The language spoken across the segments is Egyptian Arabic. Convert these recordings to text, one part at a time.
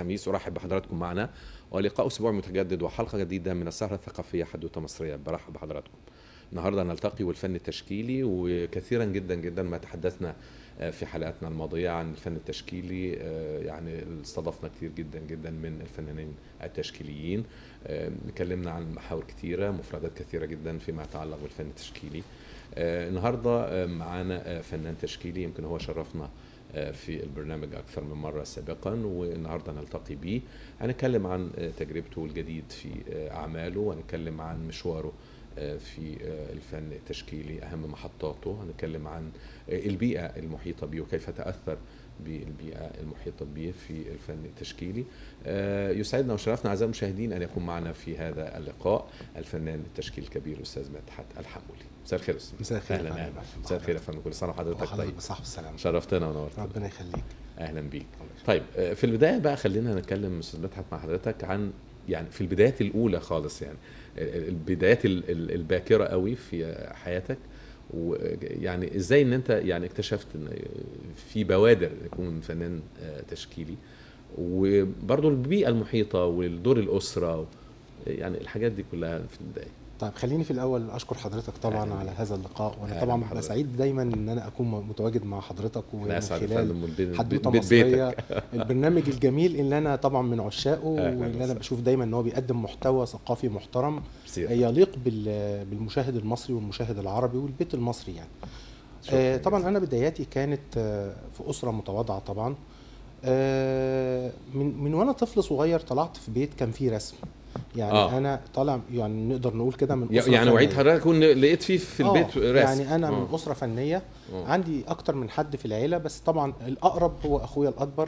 الخميس ارحب بحضراتكم معنا ولقاء اسبوع متجدد وحلقه جديده من السهره الثقافيه حدوته مصريه برحب بحضراتكم النهارده نلتقي والفن التشكيلي وكثيرا جدا جدا ما تحدثنا في حلقاتنا الماضيه عن الفن التشكيلي يعني استضفنا كثير جدا جدا من الفنانين التشكيليين اتكلمنا عن محاور كثيره مفردات كثيره جدا فيما يتعلق بالفن التشكيلي النهارده معانا فنان تشكيلي يمكن هو شرفنا في البرنامج اكثر من مره سابقا والنهارده نلتقي بيه هنتكلم عن تجربته الجديد في اعماله وهنتكلم عن مشواره في الفن التشكيلي اهم محطاته هنتكلم عن البيئه المحيطه به وكيف تاثر بالبيئه المحيطه به في الفن التشكيلي يسعدنا وشرفنا اعزائي المشاهدين ان يكون معنا في هذا اللقاء الفنان التشكيل الكبير الاستاذ مدحت الحمولي مساء الخير استاذ مساء الخير اهلا اهلا مساء الخير يا فندم كل سنه وحضرتك طيب بصحة والسلامة شرفتنا ونورتنا ربنا يخليك اهلا بيك طيب في البدايه بقى خلينا نتكلم استاذ مدحت مع حضرتك عن يعني في البدايات الاولى خالص يعني البدايات الباكره قوي في حياتك ويعني ازاي ان انت يعني اكتشفت ان في بوادر يكون فنان تشكيلي وبرضه البيئه المحيطه والدور الاسره يعني الحاجات دي كلها في البدايه طيب خليني في الاول اشكر حضرتك طبعا أهلا. على هذا اللقاء وانا أهلا طبعا بحضرتك. ببقى سعيد دايما ان انا اكون متواجد مع حضرتك انا ومن اسعد خلال فندم من بيت- حدوته بيت مصريه بيتك البرنامج الجميل اللي انا طبعا من عشاقه أهلا واللي انا وسهلا. بشوف دايما ان هو بيقدم محتوى ثقافي محترم كتير. يليق بال- بالمشاهد المصري والمشاهد العربي والبيت المصري يعني شكراً آه، طبعا جزيلاً. انا بداياتي كانت آه، في اسره متواضعه طبعا آه، من من وانا طفل صغير طلعت في بيت كان فيه رسم يعني آه. آه. انا طالع يعني نقدر نقول كده من أسرة يعني وعيد فنية. حضرتك كون لقيت فيه في آه، البيت رسم يعني انا آه. من اسره فنيه آه. عندي اكتر من حد في العيله بس طبعا الاقرب هو اخويا الاكبر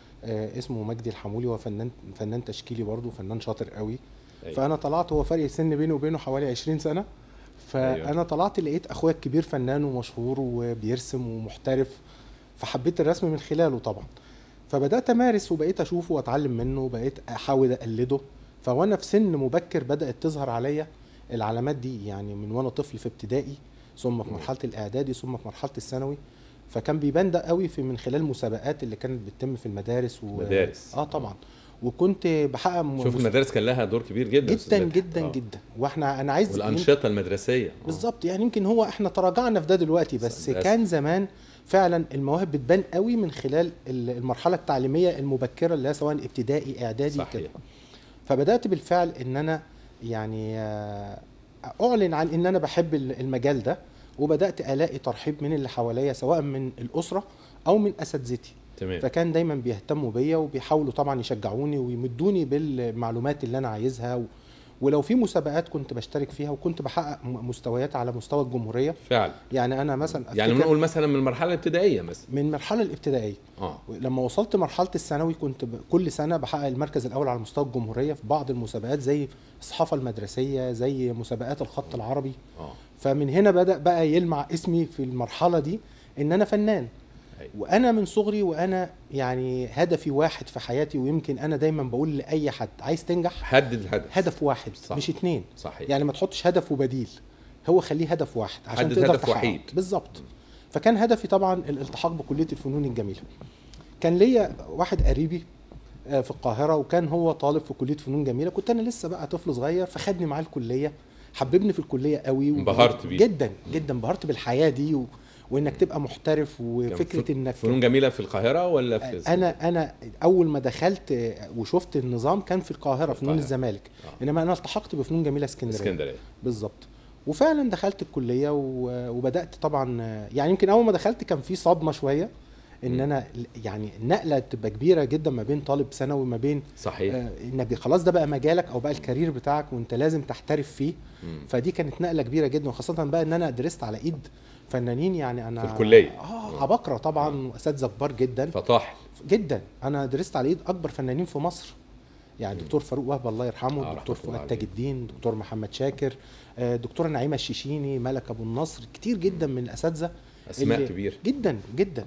آه اسمه مجدي الحمولي هو فنان فنان تشكيلي برضه فنان شاطر قوي أيوة. فانا طلعت هو فرق سن بيني وبينه حوالي 20 سنه فانا أيوة. طلعت لقيت اخويا الكبير فنان ومشهور وبيرسم ومحترف فحبيت الرسم من خلاله طبعا فبدات امارس وبقيت اشوفه واتعلم منه وبقيت احاول اقلده فوانا في سن مبكر بدات تظهر عليا العلامات دي يعني من وانا طفل في ابتدائي ثم في مم. مرحله الاعدادي ثم في مرحله الثانوي فكان بيبان ده قوي في من خلال المسابقات اللي كانت بتتم في المدارس و... مدارس. اه طبعا وكنت بحقق م- شوف مست- المدارس كان لها دور كبير جدا جدا أستاذ مدحت. جدا آه. جدا واحنا انا عايز والانشطه المدرسيه آه. بالظبط يعني يمكن هو احنا تراجعنا في ده دلوقتي بس للأسف. كان زمان فعلا المواهب بتبان قوي من خلال ال- المرحله التعليميه المبكره اللي هي سواء ابتدائي اعدادي صحيح. كده فبدات بالفعل ان انا يعني آه، اعلن عن ان انا بحب ال- المجال ده وبدات الاقي ترحيب من اللي حواليا سواء من الاسره او من اساتذتي تمام فكان دايما بيهتموا بيا وبيحاولوا طبعا يشجعوني ويمدوني بالمعلومات اللي انا عايزها و... ولو في مسابقات كنت بشترك فيها وكنت بحقق م- مستويات على مستوى الجمهوريه فعلا يعني انا مثلا يعني أفتكر بنقول مثلا من المرحله الابتدائيه مثلا من المرحله الابتدائيه اه لما وصلت مرحله الثانوي كنت ب... كل سنه بحقق المركز الاول على مستوى الجمهوريه في بعض المسابقات زي الصحافه المدرسيه زي مسابقات الخط العربي اه فمن هنا بدا بقى يلمع اسمي في المرحله دي ان انا فنان أيوة. وانا من صغري وانا يعني هدفي واحد في حياتي ويمكن انا دايما بقول لاي حد عايز تنجح حدد الهدف هدف واحد صح. مش اتنين صحيح يعني ما تحطش هدف وبديل هو خليه هدف واحد عشان حدد تقدر هدف تحققه. وحيد. بالظبط فكان هدفي طبعا الالتحاق بكليه الفنون الجميله كان ليا واحد قريبي آه، في القاهره وكان هو طالب في كليه فنون جميله كنت انا لسه بقى طفل صغير فخدني معاه الكليه حببني في الكليه قوي و- انبهرت بيه. جدا جدا انبهرت بالحياه دي و... وانك تبقى محترف وفكره انك فنون جميله في القاهره ولا في انا انا اول ما دخلت آه، وشفت النظام كان في القاهره في فنون القاهرة. الزمالك آه. انما انا التحقت بفنون جميله اسكندريه اسكندريه بالظبط وفعلا دخلت الكليه و- وبدات طبعا يعني يمكن اول ما دخلت كان في صدمه شويه ان مم. انا يعني النقله تبقى كبيره جدا ما بين طالب ثانوي ما بين صحيح آه، انك خلاص ده بقى مجالك او بقى الكارير بتاعك وانت لازم تحترف فيه مم. فدي كانت نقله كبيره جدا وخاصه بقى ان انا درست على ايد فنانين يعني انا في الكلية. اه عباقره طبعا واساتذه كبار جدا فطاح جدا انا درست على ايد اكبر فنانين في مصر يعني دكتور فاروق وهب الله يرحمه آه، دكتور رحمة الله فؤاد تاج عليه. الدين دكتور محمد شاكر آه، دكتوره نعيمه الشيشيني ملك ابو النصر كتير جدا من الاساتذه اسماء اللي- كبيره جدا جدا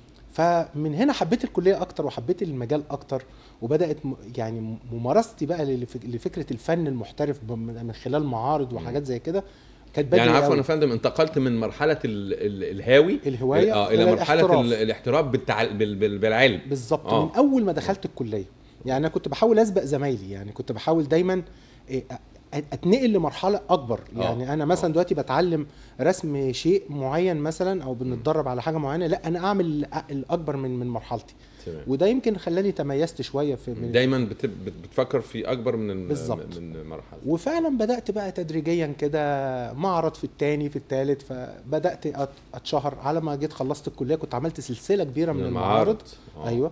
فمن هنا حبيت الكليه اكتر وحبيت المجال اكتر وبدات م- يعني ممارستي بقى لف- لفكره الفن المحترف ب- من خلال معارض وحاجات زي كده كانت بدري يعني عفوا قوي. يا فندم انتقلت من مرحله ال ال الهاوي الهوايه اه الى إلى مرحله الاحتراف. ال- الاحتراف بالتع... بال... بال... بالعلم بالظبط آه. من اول ما دخلت الكليه يعني انا كنت بحاول اسبق زمايلي يعني كنت بحاول دايما إيه، أ- اتنقل لمرحله اكبر آه. يعني انا مثلا آه. دلوقتي بتعلم رسم شيء معين مثلا او بنتدرب على حاجه معينه لا انا اعمل الأ- الاكبر من من مرحلتي تمام وده يمكن خلاني تميزت شويه في من دايما بت- بت- بتفكر في اكبر من الم- بالظبط. من مرحله وفعلا بدات بقى تدريجيا كده معرض في التاني في التالت فبدات أت- اتشهر على ما جيت خلصت الكليه كنت عملت سلسله كبيره من المعارض آه. ايوه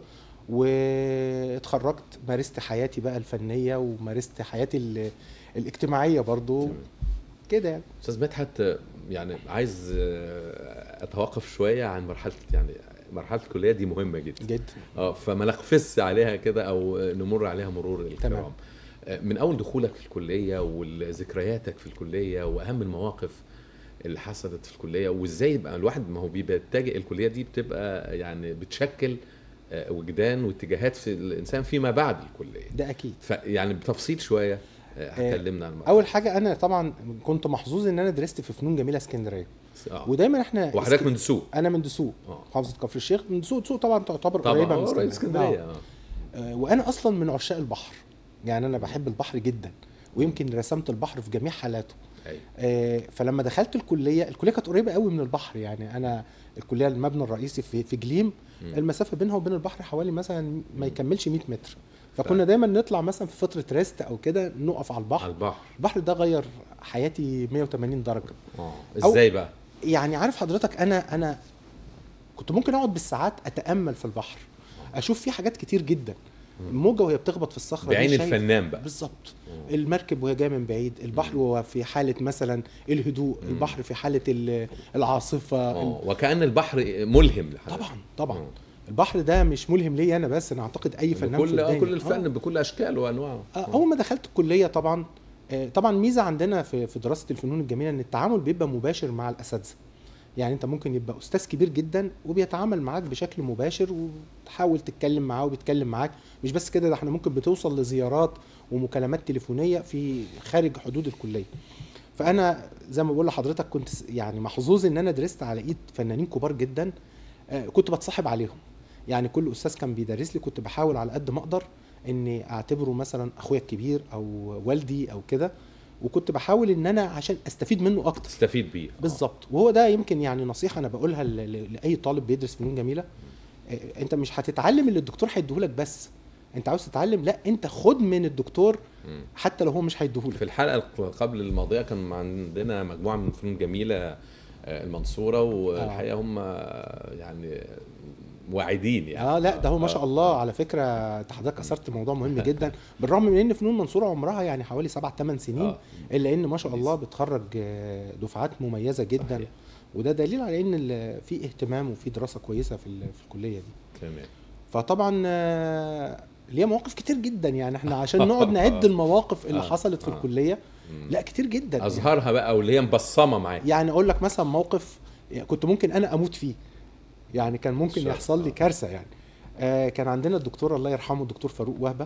واتخرجت مارست حياتي بقى الفنيه ومارست حياتي ال- الاجتماعيه برضو تمام. كده يعني استاذ مدحت يعني عايز آه، اتوقف شويه عن مرحله يعني مرحله الكليه دي مهمه جدا جدا اه فما نقفز عليها كده او نمر عليها مرور الكرام تمام. آه، من اول دخولك في الكليه وذكرياتك في الكليه واهم المواقف اللي حصلت في الكليه وازاي يبقى الواحد ما هو بيتجه الكليه دي بتبقى يعني بتشكل آه، وجدان واتجاهات في الانسان فيما بعد الكليه ده اكيد فيعني بتفصيل شويه آه، هتكلمنا عن الموضوع. اول حاجه انا طبعا كنت محظوظ ان انا درست في فنون جميله اسكندريه آه. ودايما احنا وحضرتك اسك- من دسوق انا من دسوق اه محافظه كفر الشيخ من دسوق دسوق طبعا تعتبر طبعا قريبه من آه، قريب اسكندريه اسكندريه آه. اه آه، وانا اصلا من عشاق البحر يعني انا بحب البحر جدا ويمكن رسمت البحر في جميع حالاته أيوة. آه، فلما دخلت الكليه الكليه كانت قريبه قوي من البحر يعني انا الكليه المبنى الرئيسي في في جليم مم. المسافه بينها وبين البحر حوالي مثلا ما يكملش 100 متر فكنا فعلا. دايما نطلع مثلا في فتره ريست او كده نقف على البحر على البحر البحر ده غير حياتي 180 درجه اه أو- ازاي بقى يعني عارف حضرتك انا انا كنت ممكن اقعد بالساعات اتامل في البحر اشوف فيه حاجات كتير جدا الموجه وهي بتخبط في الصخره دي بعين شايف- الفنان بقى بالظبط آه. المركب وهي جايه من بعيد البحر وهو في حاله مثلا الهدوء مم. البحر في حاله ال- العاصفه اه وكأن البحر ملهم لحضرتك طبعا طبعا آه. البحر ده مش ملهم ليا انا بس انا اعتقد اي فنان في بكل آه الدنيا كل الفن آه. بكل اشكاله وانواعه آه، اول ما دخلت الكليه طبعا آه، طبعا ميزه عندنا في في دراسه الفنون الجميله ان التعامل بيبقى مباشر مع الاساتذه يعني انت ممكن يبقى استاذ كبير جدا وبيتعامل معاك بشكل مباشر وتحاول تتكلم معاه وبيتكلم معاك مش بس كده ده احنا ممكن بتوصل لزيارات ومكالمات تليفونيه في خارج حدود الكليه فانا زي ما بقول لحضرتك كنت س- يعني محظوظ ان انا درست على ايد فنانين كبار جدا آه، كنت بتصاحب عليهم يعني كل استاذ كان بيدرس لي كنت بحاول على قد ما اقدر اني اعتبره مثلا اخويا الكبير او والدي او كده وكنت بحاول ان انا عشان استفيد منه اكتر تستفيد بيه آه. بالظبط وهو ده يمكن يعني نصيحه انا بقولها ل- ل- لاي طالب بيدرس فنون جميله آه، انت مش هتتعلم اللي الدكتور هيديهولك بس انت عاوز تتعلم لا انت خد من الدكتور مم. حتى لو هو مش هيديهولك في الحلقه الق- قبل الماضيه كان عندنا مجموعه من فنون جميله آه، المنصوره والحقيقه هم آه، يعني واعدين يعني اه لا ده هو ما شاء آه. الله على فكره انت حضرتك اثرت موضوع مهم جدا بالرغم من ان فنون منصوره عمرها يعني حوالي سبع ثمان سنين آه. الا ان ما شاء كويس. الله بتخرج آه، دفعات مميزه جدا صحيح. وده دليل على ان ال- في اهتمام وفي دراسه كويسه في ال- في الكليه دي تمام فطبعا آه، ليها مواقف كتير جدا يعني احنا عشان نقعد نعد المواقف اللي آه، حصلت في آه. الكليه مم. لا كتير جدا اظهرها بقى واللي هي مبصمه معاك يعني اقول لك مثلا موقف كنت ممكن انا اموت فيه يعني كان ممكن شاء يحصل لي الله. كارثه يعني آه كان عندنا الدكتور الله يرحمه الدكتور فاروق وهبه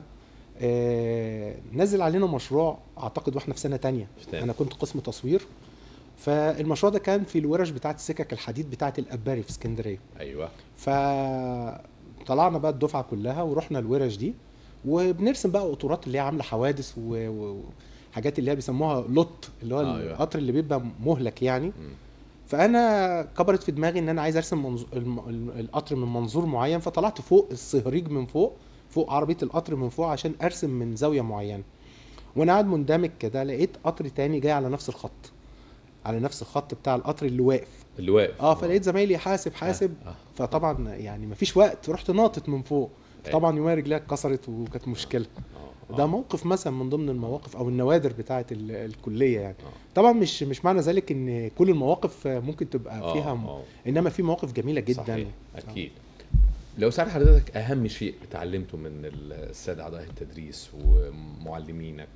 آه نزل علينا مشروع اعتقد واحنا في سنه تانية في تانية. انا كنت قسم تصوير فالمشروع ده كان في الورش بتاعه السكك الحديد بتاعه الاباري في اسكندريه ايوه فطلعنا بقى الدفعه كلها ورحنا الورش دي وبنرسم بقى قطورات اللي هي عامله حوادث و- و- وحاجات اللي هي بيسموها لوت اللي هو أيوة. القطر اللي بيبقى مهلك يعني مم. فانا كبرت في دماغي ان انا عايز ارسم منظور الم- الم- القطر من منظور معين فطلعت فوق الصهريج من فوق فوق عربيه القطر من فوق عشان ارسم من زاويه معينه وانا قاعد مندمج كده لقيت قطر تاني جاي على نفس الخط على نفس الخط بتاع القطر اللي واقف اللي واقف اه فلقيت زمايلي حاسب حاسب آه. فطبعا يعني مفيش وقت رحت ناطط من فوق أيوة. طبعا يوميا رجليها اتكسرت وكانت مشكله آه. ده آه. موقف مثلا من ضمن المواقف او النوادر بتاعه ال- الكليه يعني آه. طبعا مش مش معنى ذلك ان كل المواقف ممكن تبقى آه. فيها آه. انما في مواقف جميله جدا صحيح. اكيد لو سأل حضرتك اهم شيء اتعلمته من الساده اعضاء التدريس ومعلمينك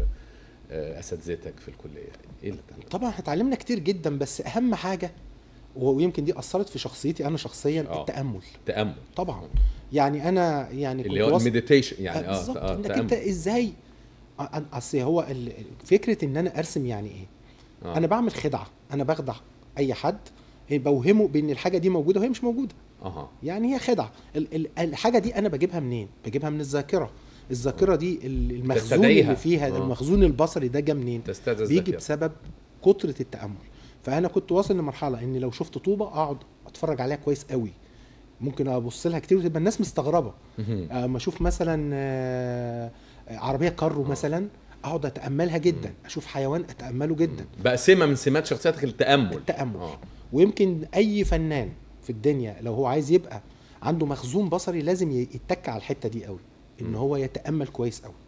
واساتذتك في الكليه ايه اللي اتعلمته؟ طبعا اتعلمنا كتير جدا بس اهم حاجه ويمكن دي اثرت في شخصيتي انا شخصيا آه. التامل تامل طبعا يعني انا يعني اللي هو واثق- المديتيشن يعني آه، بالظبط اه انك تأمل. انت ازاي آه، آه، اصل هو ال- فكره ان انا ارسم يعني ايه آه. انا بعمل خدعه انا بخدع اي حد بوهمه بان الحاجه دي موجوده وهي مش موجوده اها يعني هي خدعه ال- ال- الحاجه دي انا بجيبها منين بجيبها من الذاكره الذاكره دي ال- المخزون تستدعيها. اللي فيها آه. المخزون البصري ده جه منين تستاذ بيجي الذاكرة. بسبب كتره التامل فانا كنت واصل لمرحله ان لو شفت طوبه اقعد اتفرج عليها كويس قوي ممكن ابص لها كتير وتبقى الناس مستغربه مهم. اما اشوف مثلا آه، عربيه كارو مثلا اقعد اتاملها جدا اشوف حيوان اتامله جدا بقى سمه من سمات شخصيتك التامل التامل آه. ويمكن اي فنان في الدنيا لو هو عايز يبقى عنده مخزون بصري لازم ي- يتك على الحته دي قوي ان مم. هو يتامل كويس قوي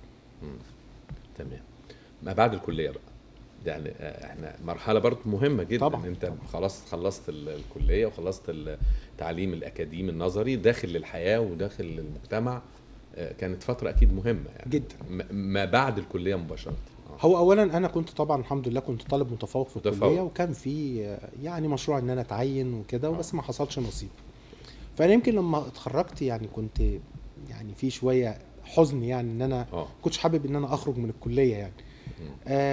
تمام ما بعد الكليه بقى يعني آه، احنا مرحله برضه مهمه جدا طبعاً، انت طبعاً. خلاص خلصت ال- الكليه وخلصت التعليم الاكاديمي النظري داخل للحياه وداخل المجتمع آه، كانت فتره اكيد مهمه يعني جدا م- ما بعد الكليه مباشره آه. هو اولا انا كنت طبعا الحمد لله كنت طالب متفوق في متفوق. الكليه وكان في آه، يعني مشروع ان انا اتعين وكده آه. وبس ما حصلش نصيب فانا يمكن لما اتخرجت يعني كنت يعني في شويه حزن يعني ان انا اه كنتش حابب ان انا اخرج من الكليه يعني مم.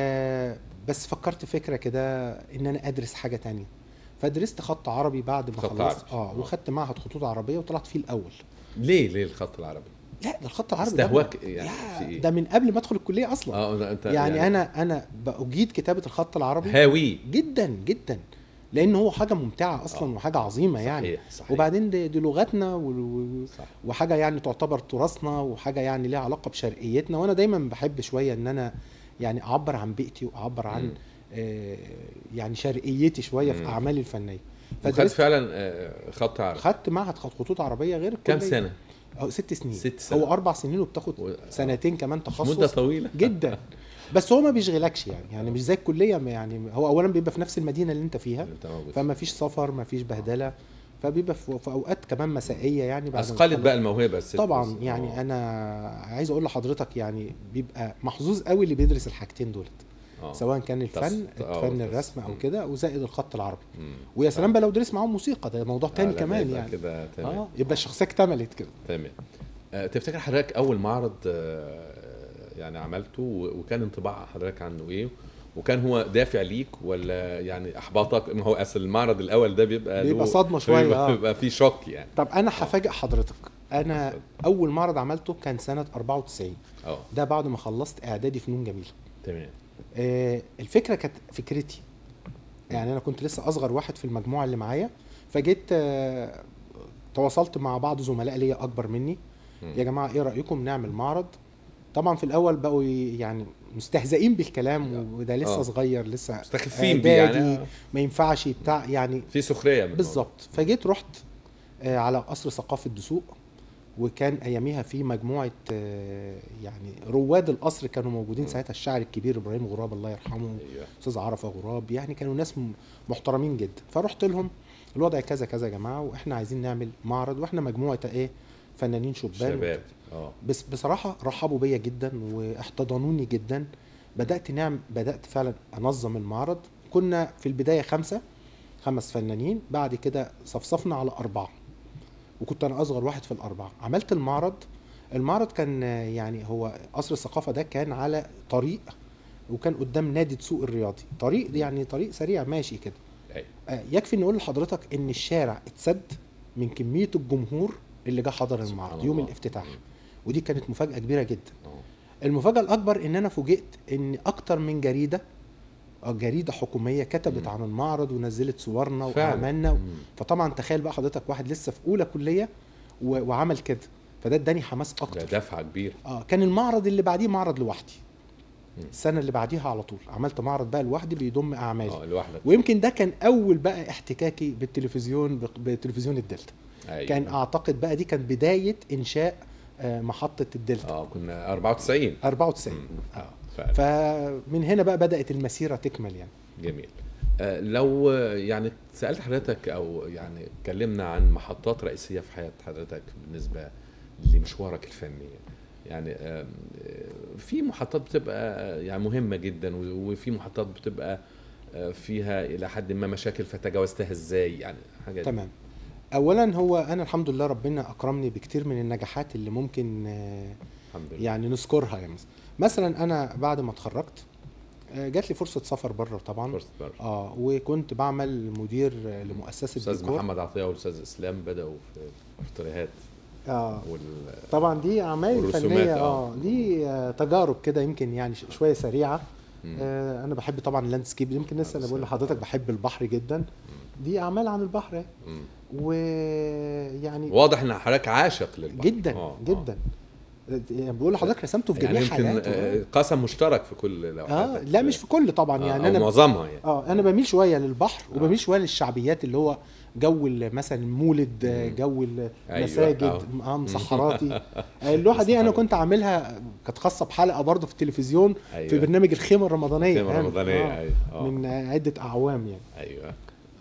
آه بس فكرت فكره كده ان انا ادرس حاجه تانية فدرست خط عربي بعد ما خط خلصت عربي. اه آه. وخدت معهد خطوط عربيه وطلعت فيه الاول ليه ليه الخط العربي لا ده الخط العربي ده استهواك بقى- يعني لا، في إيه؟ ده من قبل ما ادخل الكليه اصلا اه ده انت يعني, يعني انا انا باجيد كتابه الخط العربي هاوي جدا جدا لان هو حاجه ممتعه اصلا آه. وحاجه عظيمه يعني صحيح صحيح وبعدين دي, دي لغتنا و- و- صح وحاجه يعني تعتبر تراثنا وحاجه يعني ليها علاقه بشرقيتنا وانا دايما بحب شويه ان انا يعني اعبر عن بيئتي واعبر عن مم. آه يعني شرقيتي شويه في مم. اعمالي الفنيه وخدت فدرست فعلا آه، خط عربي خدت معهد خط- خطوط عربيه غير كام الكلية. سنه؟ أو ست سنين ست سنين. هو اربع سنين وبتاخد و- سنتين كمان مده تخصص طويله جدا بس هو ما بيشغلكش يعني يعني مش زي الكليه ما يعني هو اولا بيبقى في نفس المدينه اللي انت فيها اللي انت موجود فما فيش سفر ما فيش بهدله فبيبقى في, في اوقات كمان مسائيه يعني بعد ما اثقلت تخلص. بقى الموهبه الست طبعا بس. يعني آه. انا عايز اقول لحضرتك يعني بيبقى محظوظ قوي اللي بيدرس الحاجتين دولت آه. سواء كان الفن تص- آه، فن تص- الرسم او مم. كده وزائد الخط العربي مم. ويا سلام بقى لو درس معاهم موسيقى ده موضوع آه، تاني لا، كمان يبقى يعني كده تمام اه يبقى الشخصيه اكتملت كده تمام آه، تفتكر حضرتك اول معرض آه، يعني عملته و- وكان انطباع حضرتك عنه ايه وكان هو دافع ليك ولا يعني احبطك ما هو اصل المعرض الاول ده بيبقى بيبقى له- صدمة شوية، بيبقى, آه. بيبقى فيه شوك يعني طب انا هفاجئ حضرتك انا اتفضل. اول معرض عملته كان سنه 94 اه ده بعد ما خلصت اعدادي فنون جميله تمام آه، الفكره كانت فكرتي يعني انا كنت لسه اصغر واحد في المجموعه اللي معايا فجيت آه، تواصلت مع بعض زملاء ليا اكبر مني مم. يا جماعه ايه رايكم نعمل معرض طبعا في الاول بقوا ي- يعني مستهزئين بالكلام وده لسه آه. صغير لسه مستخفين بيه اعدادي يعني ما ينفعش بتاع يعني في سخريه من بالظبط فجيت رحت آه، على قصر ثقافه دسوق وكان اياميها في مجموعه آه، يعني رواد القصر كانوا موجودين مم. ساعتها الشاعر الكبير ابراهيم غراب الله يرحمه الموضوع. ايوه استاذ عرفه غراب يعني كانوا ناس م- محترمين جدا فرحت لهم الوضع كذا كذا يا جماعه واحنا عايزين نعمل معرض واحنا مجموعه ايه فنانين شبان شباب اه بس بصراحه رحبوا بيا جدا واحتضنوني جدا بدات نعم بدات فعلا انظم المعرض كنا في البدايه خمسه خمس فنانين بعد كده صفصفنا على اربعه وكنت انا اصغر واحد في الاربعه عملت المعرض المعرض كان آه، يعني هو قصر الثقافه ده كان على طريق وكان قدام نادي سوق الرياضي طريق يعني طريق سريع ماشي كده أيوة. آه، يكفي نقول لحضرتك ان الشارع اتسد من كميه الجمهور اللي جه حضر سبحان المعرض يوم الله. الافتتاح مم. ودي كانت مفاجاه كبيره جدا آه. المفاجاه الاكبر ان انا فوجئت ان اكتر من جريده آه، جريده حكوميه كتبت مم. عن المعرض ونزلت صورنا فعلا. واعمالنا مم. فطبعا تخيل بقى حضرتك واحد لسه في اولى كليه و- وعمل كده فده اداني حماس ده اكتر دفعه كبيره اه كان المعرض اللي بعديه معرض لوحدي مم. السنه اللي بعديها على طول عملت معرض بقى لوحدي بيضم اعمالي اه لوحدك ويمكن ده كان اول بقى احتكاكي بالتلفزيون بق- بتلفزيون الدلتا أيوة. كان اعتقد بقى دي كانت بدايه انشاء آه، محطه الدلتا اه كنا 94 94 مم. اه فعلا. فمن هنا بقى بدات المسيره تكمل يعني جميل آه، لو آه، يعني سألت حضرتك أو يعني اتكلمنا عن محطات رئيسية في حياة حضرتك بالنسبة لمشوارك الفني يعني آم، آه، في محطات بتبقى آه، يعني مهمة جدا و- وفي محطات بتبقى آه، فيها إلى حد ما مشاكل فتجاوزتها إزاي يعني حاجة تمام اولا هو انا الحمد لله ربنا اكرمني بكتير من النجاحات اللي ممكن آه، الحمد لله يعني نذكرها يعني مثلا مثلا انا بعد ما اتخرجت آه، جات لي فرصه سفر بره طبعا فرصة بره. اه وكنت بعمل مدير آه، لمؤسسه أستاذ ديكور محمد عطية والأستاذ إسلام بدأوا في افتراهات اه وال... طبعا دي اعمال والرسومات، فنيه آه. اه دي آه تجارب كده يمكن يعني ش- شويه سريعه مم. آه انا بحب طبعا اللاندسكيب يمكن لسه انا بقول لحضرتك بحب البحر جدا دي اعمال عن البحر أهي. مم. ويعني واضح ان حضرتك عاشق للبحر جدا آه، آه. جدا يعني بقول لحضرتك رسمته في يعني جميع يمكن حاجاته آه، قسم مشترك في كل اه لوحاتك لا مش في كل طبعا آه، يعني أو انا معظمها يعني اه انا بميل شويه للبحر آه. وبميل شويه للشعبيات اللي هو جو ال- مثلا المولد آه، مم. جو أيوة، المساجد آه. اه مسحراتي آه، اللوحه دي انا مسحرات. كنت عاملها كانت خاصه بحلقه برضه في التلفزيون أيوة. في برنامج الخيمه الرمضانيه الخيمة يعني. الرمضانية، آه. أيوة. آه. من عده اعوام يعني ايوه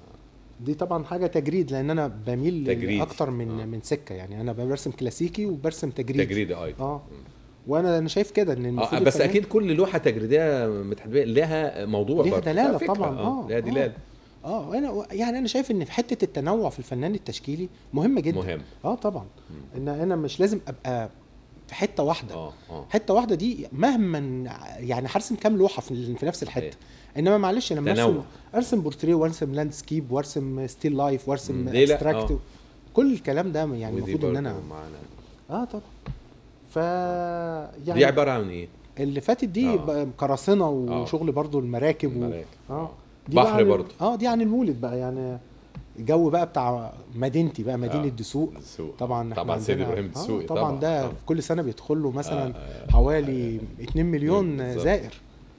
دي طبعا حاجه تجريد لان انا بميل تجريد. اكتر من آه. من سكه يعني انا برسم كلاسيكي وبرسم تجريد تجريدي ايضا اه وانا انا شايف كده ان آه المفروض بس الفنان- اكيد كل لوحه تجريديه متحدده لها موضوع ليها برضه. دلالة لها فكرة، طبعاً، اه آه، لها آه. دلاله اه انا يعني انا شايف ان في حته التنوع في الفنان التشكيلي مهمه جدا مهم اه طبعا ان انا مش لازم ابقى في حته واحده اه اه حته واحده دي مهما يعني هرسم كام لوحه في في نفس الحته إيه. انما معلش لما ارسم تنوع. ارسم بورتريه وارسم لاندسكيب وارسم ستيل لايف وارسم مم، ليه لا؟ ابستراكت آه. كل الكلام ده يعني ودي المفروض ان برضه انا معانا اه طبعا ف يعني دي عباره عن ايه؟ اللي فاتت دي آه. بقى قراصنه وشغل برضو المراكب و... المراكب. اه دي بقى بحر عن- برضه اه دي عن المولد بقى يعني الجو بقى بتاع مدينتي بقى مدينه آه. دسوق السوق. طبعا إحنا طبعا سيد عندنا- ابراهيم الدسوقي آه طبعا ده طبعاً. في كل سنه بيدخل له مثلا آه، آه. حوالي 2 مليون بالظبط. زائر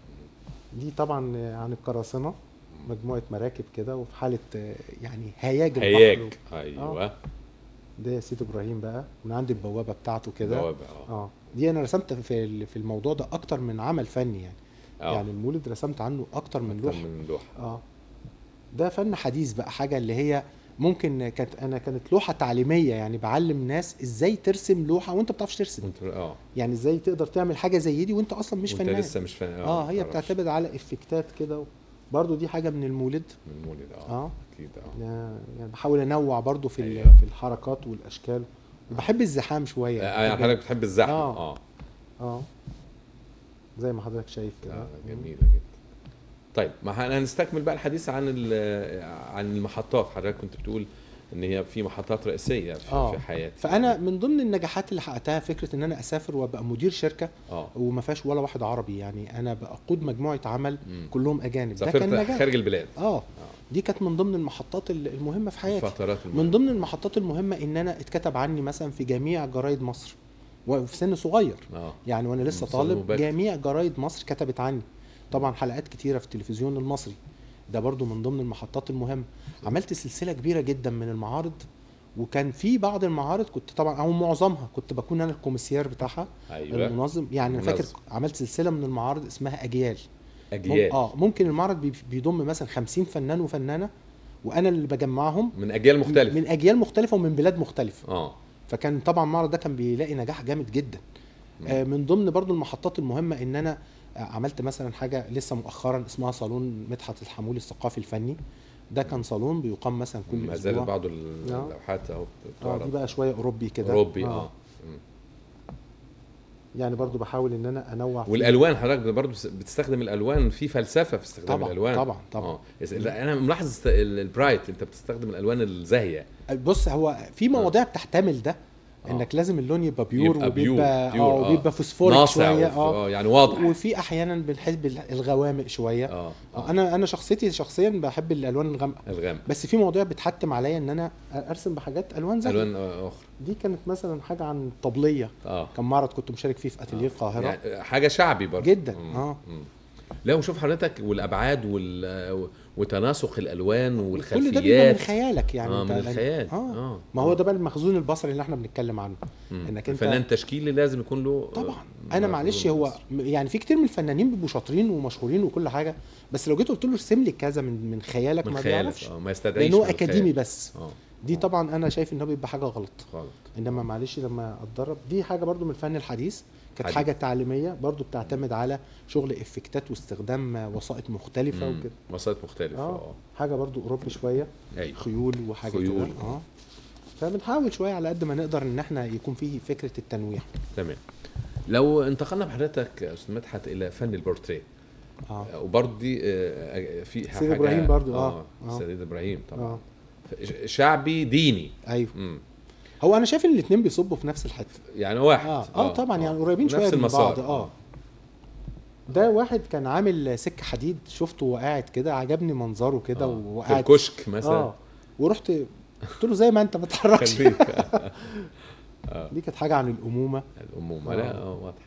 دي طبعا عن القراصنه مجموعه مراكب كده وفي حاله آه، يعني هياج البحر هياك ايوه ده يا سيد ابراهيم بقى من عند البوابه بتاعته كده بوابة، اه اه دي انا رسمت في ال- في الموضوع ده اكتر من عمل فني يعني آه. يعني المولد رسمت عنه اكتر من أكتر لوحه من لوحه اه ده فن حديث بقى حاجه اللي هي ممكن كانت انا كانت لوحه تعليميه يعني بعلم ناس ازاي ترسم لوحه وانت ما بتعرفش ترسم وانت اه يعني ازاي تقدر تعمل حاجه زي دي وانت اصلا مش وانت فنان لسه مش فاهم اه هي معرفش. بتعتمد على افكتات كده برضو دي حاجه من المولد من المولد اه اه اكيد اه يعني بحاول انوع برضو في ال- أيوة. في الحركات والاشكال وبحب الزحام شويه آه، يعني حضرتك بتحب الزحمه آه. اه اه زي ما حضرتك شايف كده آه، جميله جدا طيب ما احنا هنستكمل بقى الحديث عن ال- عن المحطات حضرتك كنت بتقول ان هي في محطات رئيسيه في, آه. في حياتي فانا من ضمن النجاحات اللي حققتها فكره ان انا اسافر وابقى مدير شركه اه وما فيهاش ولا واحد عربي يعني انا بقود مجموعه عمل مم. كلهم اجانب ده كان سافرت نجاح خارج البلاد اه دي كانت من ضمن المحطات ال- المهمه في حياتي فترات من ضمن المحطات المهمه ان انا اتكتب عني مثلا في جميع جرايد مصر وفي سن صغير اه يعني وانا لسه سن طالب مبكر. جميع جرايد مصر كتبت عني طبعا حلقات كتيره في التلفزيون المصري ده برضو من ضمن المحطات المهمه عملت سلسله كبيره جدا من المعارض وكان في بعض المعارض كنت طبعا او معظمها كنت بكون انا الكوميسيار بتاعها ايوه المنظم يعني انا فاكر المنظم. عملت سلسله من المعارض اسمها اجيال مم- اجيال اه ممكن المعرض بي- بيضم مثلا 50 فنان وفنانه وانا اللي بجمعهم من اجيال مختلفه من اجيال مختلفه ومن بلاد مختلفه اه فكان طبعا المعرض ده كان بيلاقي نجاح جامد جدا مم. آه، من ضمن برضو المحطات المهمه ان انا آه، عملت مثلا حاجه لسه مؤخرا اسمها صالون مدحت الحمول الثقافي الفني ده كان صالون بيقام مثلا كل ما زالت اسبوع بعض آه. اللوحات اهو اه دي بقى شويه اوروبي كده اوروبي اه مم. يعني برضو بحاول ان انا انوع فيه. والالوان حضرتك برضه بتستخدم الالوان في فلسفه في استخدام طبعاً، الالوان طبعاً، طبعاً. اه بس- لا، انا ملاحظ است- ال- البرايت انت بتستخدم الالوان الزاهيه بص هو في مواضيع بتحتمل ده آه. انك لازم اللون يبقى بيور يبقى بيور، وبيبقى بيور، اه آه. وبيبقى فوسفوريك ناصع شويه وف- اه اه يعني واضح وفي احيانا بنحب الغوامق شويه اه آه، انا انا شخصيتي شخصيا بحب الالوان الغامقه الغامق بس في مواضيع بتحتم عليا ان انا ارسم بحاجات الوان زي الوان آه، اخرى دي كانت مثلا حاجه عن الطبليه اه كان معرض كنت مشارك فيه في اتelier القاهره يعني حاجه شعبي برضه جداً، مم. آه. مم. لا وشوف حضرتك والابعاد وال... وتناسق الالوان كل ده بيبقى من والخلفيات خيالك يعني اه أنت- من الخيال اه اه ما هو ده بقى المخزون البصري اللي احنا بنتكلم عنه مم. انك انت الفنان التشكيلي لازم يكون له طبعا آه، انا مخزون معلش هو بصري. م- يعني في كتير من الفنانين بيبقوا شاطرين ومشهورين وكل حاجه بس لو جيت قلت له ارسم لي كذا من من خيالك من ما خيالك بيعرفش اه ما يستدعيش لان هو من الخيال. اكاديمي بس اه دي آه. طبعا انا شايف ان هو بيبقى حاجه غلط غلط انما معلش لما اتدرب دي حاجه برضو من الفن الحديث كانت حديث. حاجه تعليميه برضو بتعتمد على شغل افكتات واستخدام وسائط مختلفه مم. وكده وسائط مختلفه اه اه حاجه برضو اوروبي شويه ايوه خيول وحاجه خيول. كده اه فبنحاول شويه على قد ما نقدر ان احنا يكون فيه فكره التنويع تمام لو انتقلنا بحضرتك يا استاذ مدحت الى فن البورتريه اه وبرضه دي آه، في سيد حاجة- إبراهيم برضو، آه، آه. سيد ابراهيم طبعا اه ش- شعبي ديني ايوه مم. هو انا شايف ان الاثنين بيصبوا في نفس الحته يعني واحد اه اه طبعا يعني قريبين نفس شويه من المسار. بعض اه ده واحد كان عامل سكه حديد شفته وقاعد كده عجبني منظره كده آه. في وقاعد الكشك مثلا اه ورحت قلت له زي ما انت ما تتحركش خليك دي كانت حاجه عن الامومه الامومه آه. لا اه واضح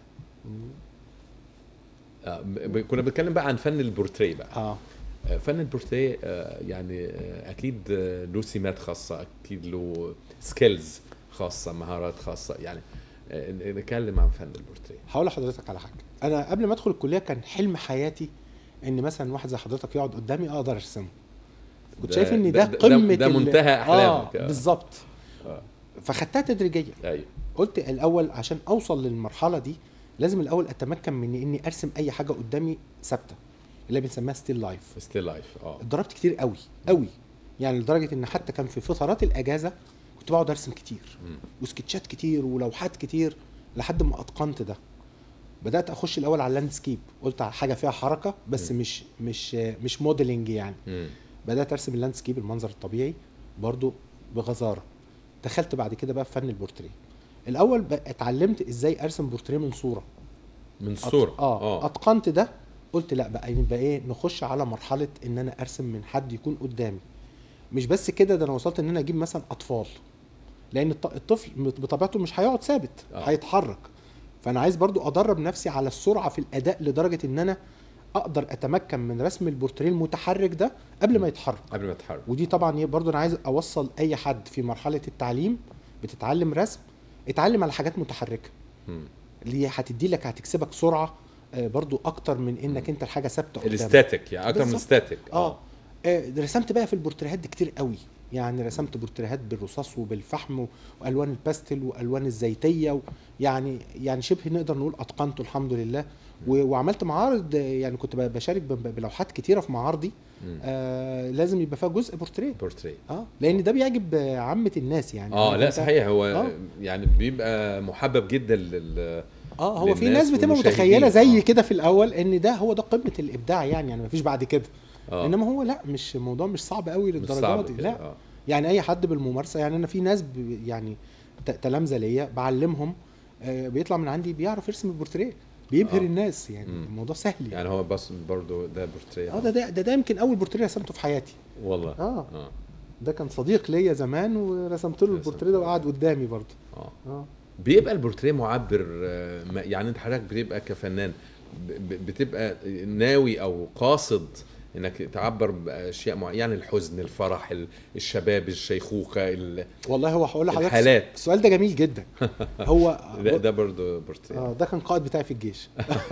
آه، ب- كنا بنتكلم بقى عن فن البورتريه بقى اه آه، فن البورتريه آه، يعني آه، اكيد آه، له سمات خاصه اكيد له سكيلز خاصه مهارات خاصه يعني آه، نتكلم عن فن البورتريه هقول لحضرتك على حاجه انا قبل ما ادخل الكليه كان حلم حياتي ان مثلا واحد زي حضرتك يقعد قدامي اقدر ارسمه كنت ده- شايف ان ده- ده ده- قمه ده ال- منتهى أحلامك. اه آه. بالظبط آه. فخدتها تدريجيا ايوه قلت الاول عشان اوصل للمرحله دي لازم الاول اتمكن من اني ارسم اي حاجه قدامي ثابته اللي بنسميها ستيل لايف ستيل لايف اه اتدربت كتير قوي قوي يعني لدرجه ان حتى كان في فترات الاجازه كنت بقعد ارسم كتير مم. وسكتشات كتير ولوحات كتير لحد ما اتقنت ده بدات اخش الاول على اللاندسكيب قلت على حاجه فيها حركه بس مم. مش مش مش موديلنج يعني مم. بدات ارسم اللاندسكيب المنظر الطبيعي برضو بغزاره دخلت بعد كده بقى في فن البورتريه الاول بقى اتعلمت ازاي ارسم بورتريه من صوره من أت- الصوره اه, اه اتقنت ده قلت لا بقى يبقى ايه نخش على مرحله ان انا ارسم من حد يكون قدامي مش بس كده ده انا وصلت ان انا اجيب مثلا اطفال لان الط- الطفل بطبيعته مش هيقعد ثابت آه. هيتحرك فانا عايز برضو ادرب نفسي على السرعه في الاداء لدرجه ان انا اقدر اتمكن من رسم البورتريه المتحرك ده قبل ما يتحرك قبل ما تتحرك ودي طبعا هي برضو انا عايز اوصل اي حد في مرحله التعليم بتتعلم رسم اتعلم على حاجات متحركه مم. اللي هي هتدي لك هتكسبك سرعه آه، برضو اكتر من انك انت الحاجه ثابته قدامك الاستاتيك يعني اكتر من بالظبط. ستاتيك اه آه، رسمت بقى في البورتريهات دي كتير قوي يعني رسمت بورتريهات بالرصاص وبالفحم والوان الباستل والوان الزيتيه و يعني يعني شبه نقدر نقول اتقنته الحمد لله و- وعملت معارض آه، يعني كنت ب- بشارك ب- بلوحات كتيره في معارضي مم. آه لازم يبقى فيها جزء بورتريه بورتريه اه لان ده بيعجب آه، عامه الناس يعني اه عارف لا أنت؟ صحيح هو آه. يعني بيبقى محبب جدا لل اه هو في للناس ناس بتبقى والمشاهدين. متخيله زي آه. كده في الاول ان ده هو ده قمه الابداع يعني يعني مفيش بعد كده اه انما هو لا مش الموضوع مش صعب قوي مش للدرجه صعب دي كده، لا آه. يعني اي حد بالممارسه يعني انا في ناس ب- يعني ت- تلامذه ليا بعلمهم آه، بيطلع من عندي بيعرف يرسم البورتريه بيبهر آه. الناس يعني مم. الموضوع سهل يعني يعني هو بس برضه ده بورتريه اه ده ده ده, ده يمكن اول بورتريه رسمته في حياتي والله اه اه ده كان صديق ليا زمان ورسمت له رسمت البورتريه ده له. وقعد قدامي برضه اه اه بيبقى البورتريه معبر آه، ما- يعني انت حضرتك بتبقى كفنان ب- ب- بتبقى ناوي او قاصد انك تعبر باشياء معينه يعني الحزن الفرح ال- الشباب الشيخوخه ال- والله هو هقول لحضرتك الحالات. السؤال ده جميل جدا هو ده, ده برضه بورتريه اه ده كان قائد بتاعي في الجيش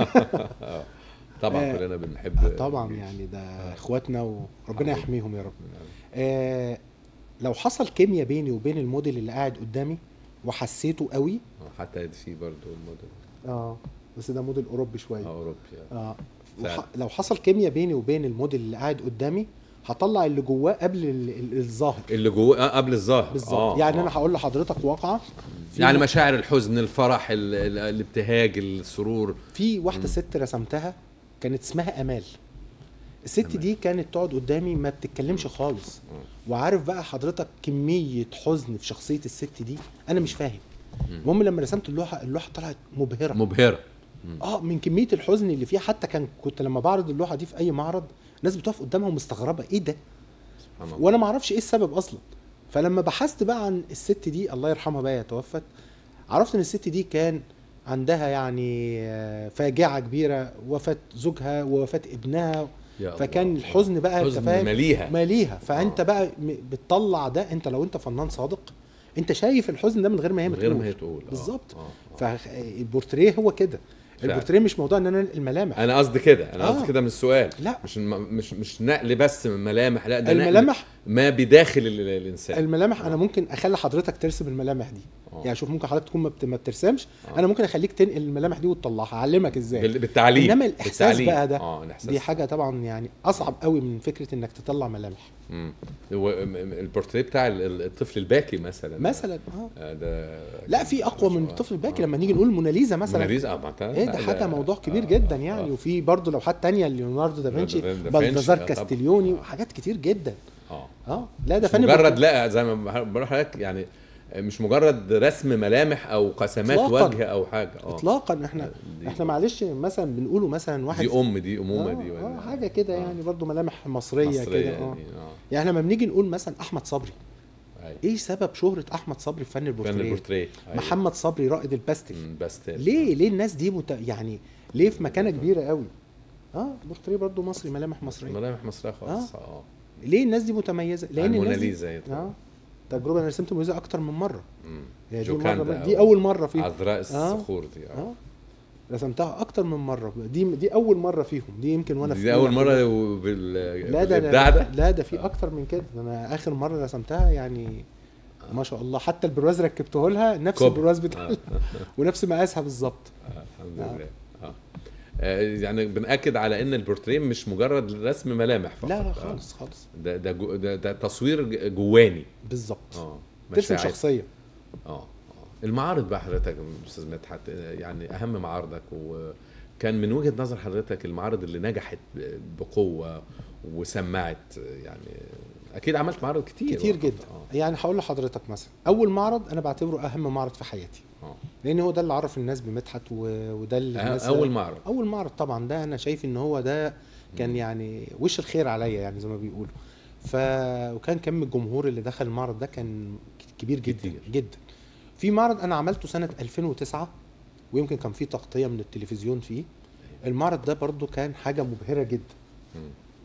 آه. طبعا آه، كلنا بنحب طبعا الجيش. يعني ده اخواتنا وربنا حبيبي. يحميهم يا رب آه لو حصل كيمياء بيني وبين الموديل اللي قاعد قدامي وحسيته قوي آه، حتى في برضه الموديل اه بس ده موديل اوروبي شويه آه، اوروبي آه. اه فعلا. وح... لو حصل كيمياء بيني وبين الموديل اللي قاعد قدامي هطلع اللي جواه قبل ال... ال... الظاهر اللي جوه آه، قبل الظاهر بالظبط آه، يعني آه. انا هقول لحضرتك واقعه في يعني م- مشاعر الحزن الفرح ال- ال- الابتهاج السرور في واحده مم. ست رسمتها كانت اسمها امال الست أمال. دي كانت تقعد قدامي ما بتتكلمش خالص مم. وعارف بقى حضرتك كميه حزن في شخصيه الست دي انا مش فاهم مم. المهم لما رسمت اللوحه اللوحه طلعت مبهره مبهره مم. اه من كميه الحزن اللي فيها حتى كان كنت لما بعرض اللوحه دي في اي معرض الناس بتقف قدامها ومستغربه ايه ده سبحان الله. وانا ما اعرفش ايه السبب اصلا فلما بحثت بقى عن الست دي الله يرحمها بقى هي توفت عرفت ان الست دي كان عندها يعني آه، فاجعه كبيره وفاه زوجها ووفاه ابنها يا الله. فكان الحزن بقى انت حزن فاهم مليها ماليها فانت آه. بقى م- بتطلع ده انت لو انت فنان صادق انت شايف الحزن ده من غير ما هي من ما غير تقول ما هي تقول آه، بالظبط. آه، آه. فالبورتريه هو كده فعلا. البورتريه مش موضوع ان انا انقل الملامح انا قصدي كده انا آه. قصدي كده من السؤال لا مش مش مش نقل بس من ملامح لا ده نقل الملامح ما بداخل ال- الانسان الملامح انا آه. ممكن اخلي حضرتك ترسم الملامح دي آه. يعني شوف ممكن حضرتك تكون ما بت- ما بترسمش آه. انا ممكن اخليك تنقل الملامح دي وتطلعها اعلمك ازاي بال- بالتعليم انما الاحساس بالتعليم. بقى ده اه الاحساس دي حاجه طبعا يعني اصعب قوي من فكره انك تطلع ملامح مم. هو م- م- البورتريه بتاع ال- ال- الطفل الباكي مثلا مثلا اه آه، ده لا في اقوى من الطفل الباكي لما نيجي نقول موناليزا مثلا موناليزا اه معناتها ايه ده حاجه موضوع كبير جدا يعني وفي برضه لوحات تانية ليوناردو دافنشي دافنشي، بالدازار آه، طبعاً. كاستليوني آه. وحاجات كتير جدا اه اه لا ده مش فن مجرد بورتريه. لا زي ما بروح حضرتك يعني مش مجرد رسم ملامح او قسمات إطلاقاً. وجه او حاجه اه اطلاقا احنا دي- احنا معلش مثلا بنقوله مثلا واحد دي ام دي امومه آه، دي آه ولا حاجه كده آه. يعني برضو ملامح مصريه, مصرية كده اه دي، اه يعني لما بنيجي نقول مثلا احمد صبري أيوة. ايه سبب شهره احمد صبري في فن كان البورتريه البورتريه أيوة. محمد صبري رائد الباستل مم، بس ليه ليه الناس دي مت... يعني ليه في مكانه كبيره قوي اه البورتريه برضو مصري ملامح مصريه ملامح مصريه خالص اه ليه الناس دي متميزه لان الناس دي الموناليزا يا اه تجربه انا رسمت موناليزا اكتر من مره مم. هي دي جوكاندا المره أو دي اول مره فيهم عذراء آه. الصخور دي اه اه رسمتها اكتر من مره دي دي اول مره فيهم دي يمكن وانا في دي اول أولى مره وبال لا ده بالابداع ده أنا لا ده في اكتر من كده ده انا اخر مره رسمتها يعني ما شاء الله حتى البرواز ركبته لها نفس كوب. البرواز بتاع آه. ونفس مقاسها بالظبط آه، الحمد آه. لله اه آه، يعني بنأكد على ان البورتريه مش مجرد رسم ملامح فقط لا لا آه. خالص خالص ده ده جو ده, ده تصوير ج- جواني بالظبط اه ترسم مشاعر. شخصيه اه اه المعارض بقى حضرتك يا استاذ مدحت آه، يعني اهم معارضك وكان من وجهه نظر حضرتك المعارض اللي نجحت ب- بقوه وسمعت آه، يعني اكيد عملت معارض كتير كتير وقت. جدا اه يعني هقول لحضرتك مثلا اول معرض انا بعتبره اهم معرض في حياتي اه لان هو ده اللي عرف الناس بمدحت و- وده اللي الناس آه، اول معرض اول معرض طبعا ده انا شايف ان هو ده كان يعني وش الخير عليا يعني زي ما بيقولوا ف وكان كم الجمهور اللي دخل المعرض ده كان كبير جدا كتير. جدا في معرض انا عملته سنه 2009 ويمكن كان في تغطيه من التلفزيون فيه المعرض ده برضو كان حاجه مبهره جدا مم.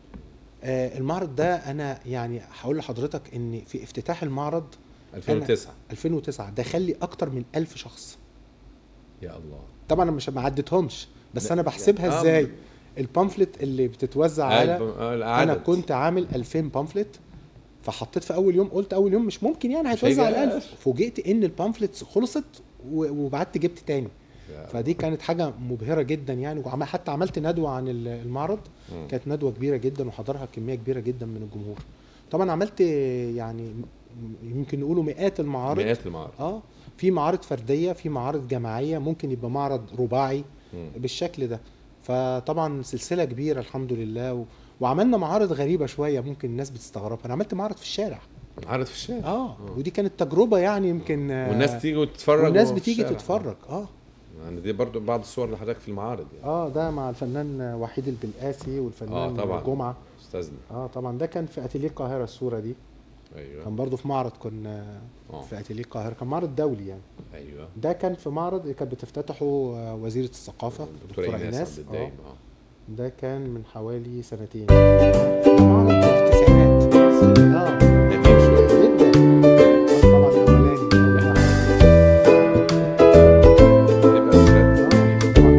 آه المعرض ده انا يعني هقول لحضرتك ان في افتتاح المعرض 2009 2009 دخل لي اكتر من 1000 شخص يا الله طبعا انا مش ما عدتهمش بس لا، انا بحسبها آه، ازاي البامفلت اللي بتتوزع على آه، انا العدد. كنت عامل 2000 بامفلت فحطيت في اول يوم قلت اول يوم مش ممكن يعني هيتوزع هيجي على ألف. 1000 فوجئت ان البامفلتس خلصت و- وبعت جبت تاني يا فدي كانت حاجه مبهره جدا يعني وعم- حتى عملت ندوه عن ال- المعرض مم. كانت ندوه كبيره جدا وحضرها كميه كبيره جدا من الجمهور طبعا عملت يعني م- يمكن نقولوا مئات المعارض مئات المعارض اه في معارض فرديه في معارض جماعيه ممكن يبقى معرض رباعي مم. بالشكل ده فطبعا سلسله كبيره الحمد لله و... وعملنا معارض غريبه شويه ممكن الناس بتستغربها انا عملت معرض في الشارع معارض في الشارع اه ودي كانت تجربه يعني يمكن آه، والناس تيجي وتتفرج والناس وهو في بتيجي الشارع. تتفرج اه يعني دي برضو بعض الصور لحضرتك في المعارض يعني اه ده مع الفنان وحيد البلقاسي والفنان اه طبعا جمعه استاذنا اه طبعا ده كان في اتيليه القاهره الصوره دي ايوه كان برضو في معرض كنا اه في اتيليه القاهره كان معرض دولي يعني ايوه ده كان في معرض كانت بتفتتحه آه، وزيره الثقافه الدكتوره دكتوره ايناس ايناس عبد الدايم آه. اه ده كان من حوالي سنتين معرض كان في التسعينات اه قديم شويه جدا آه، طبعا الاولاني أول واحد. يبقى آه، طبعا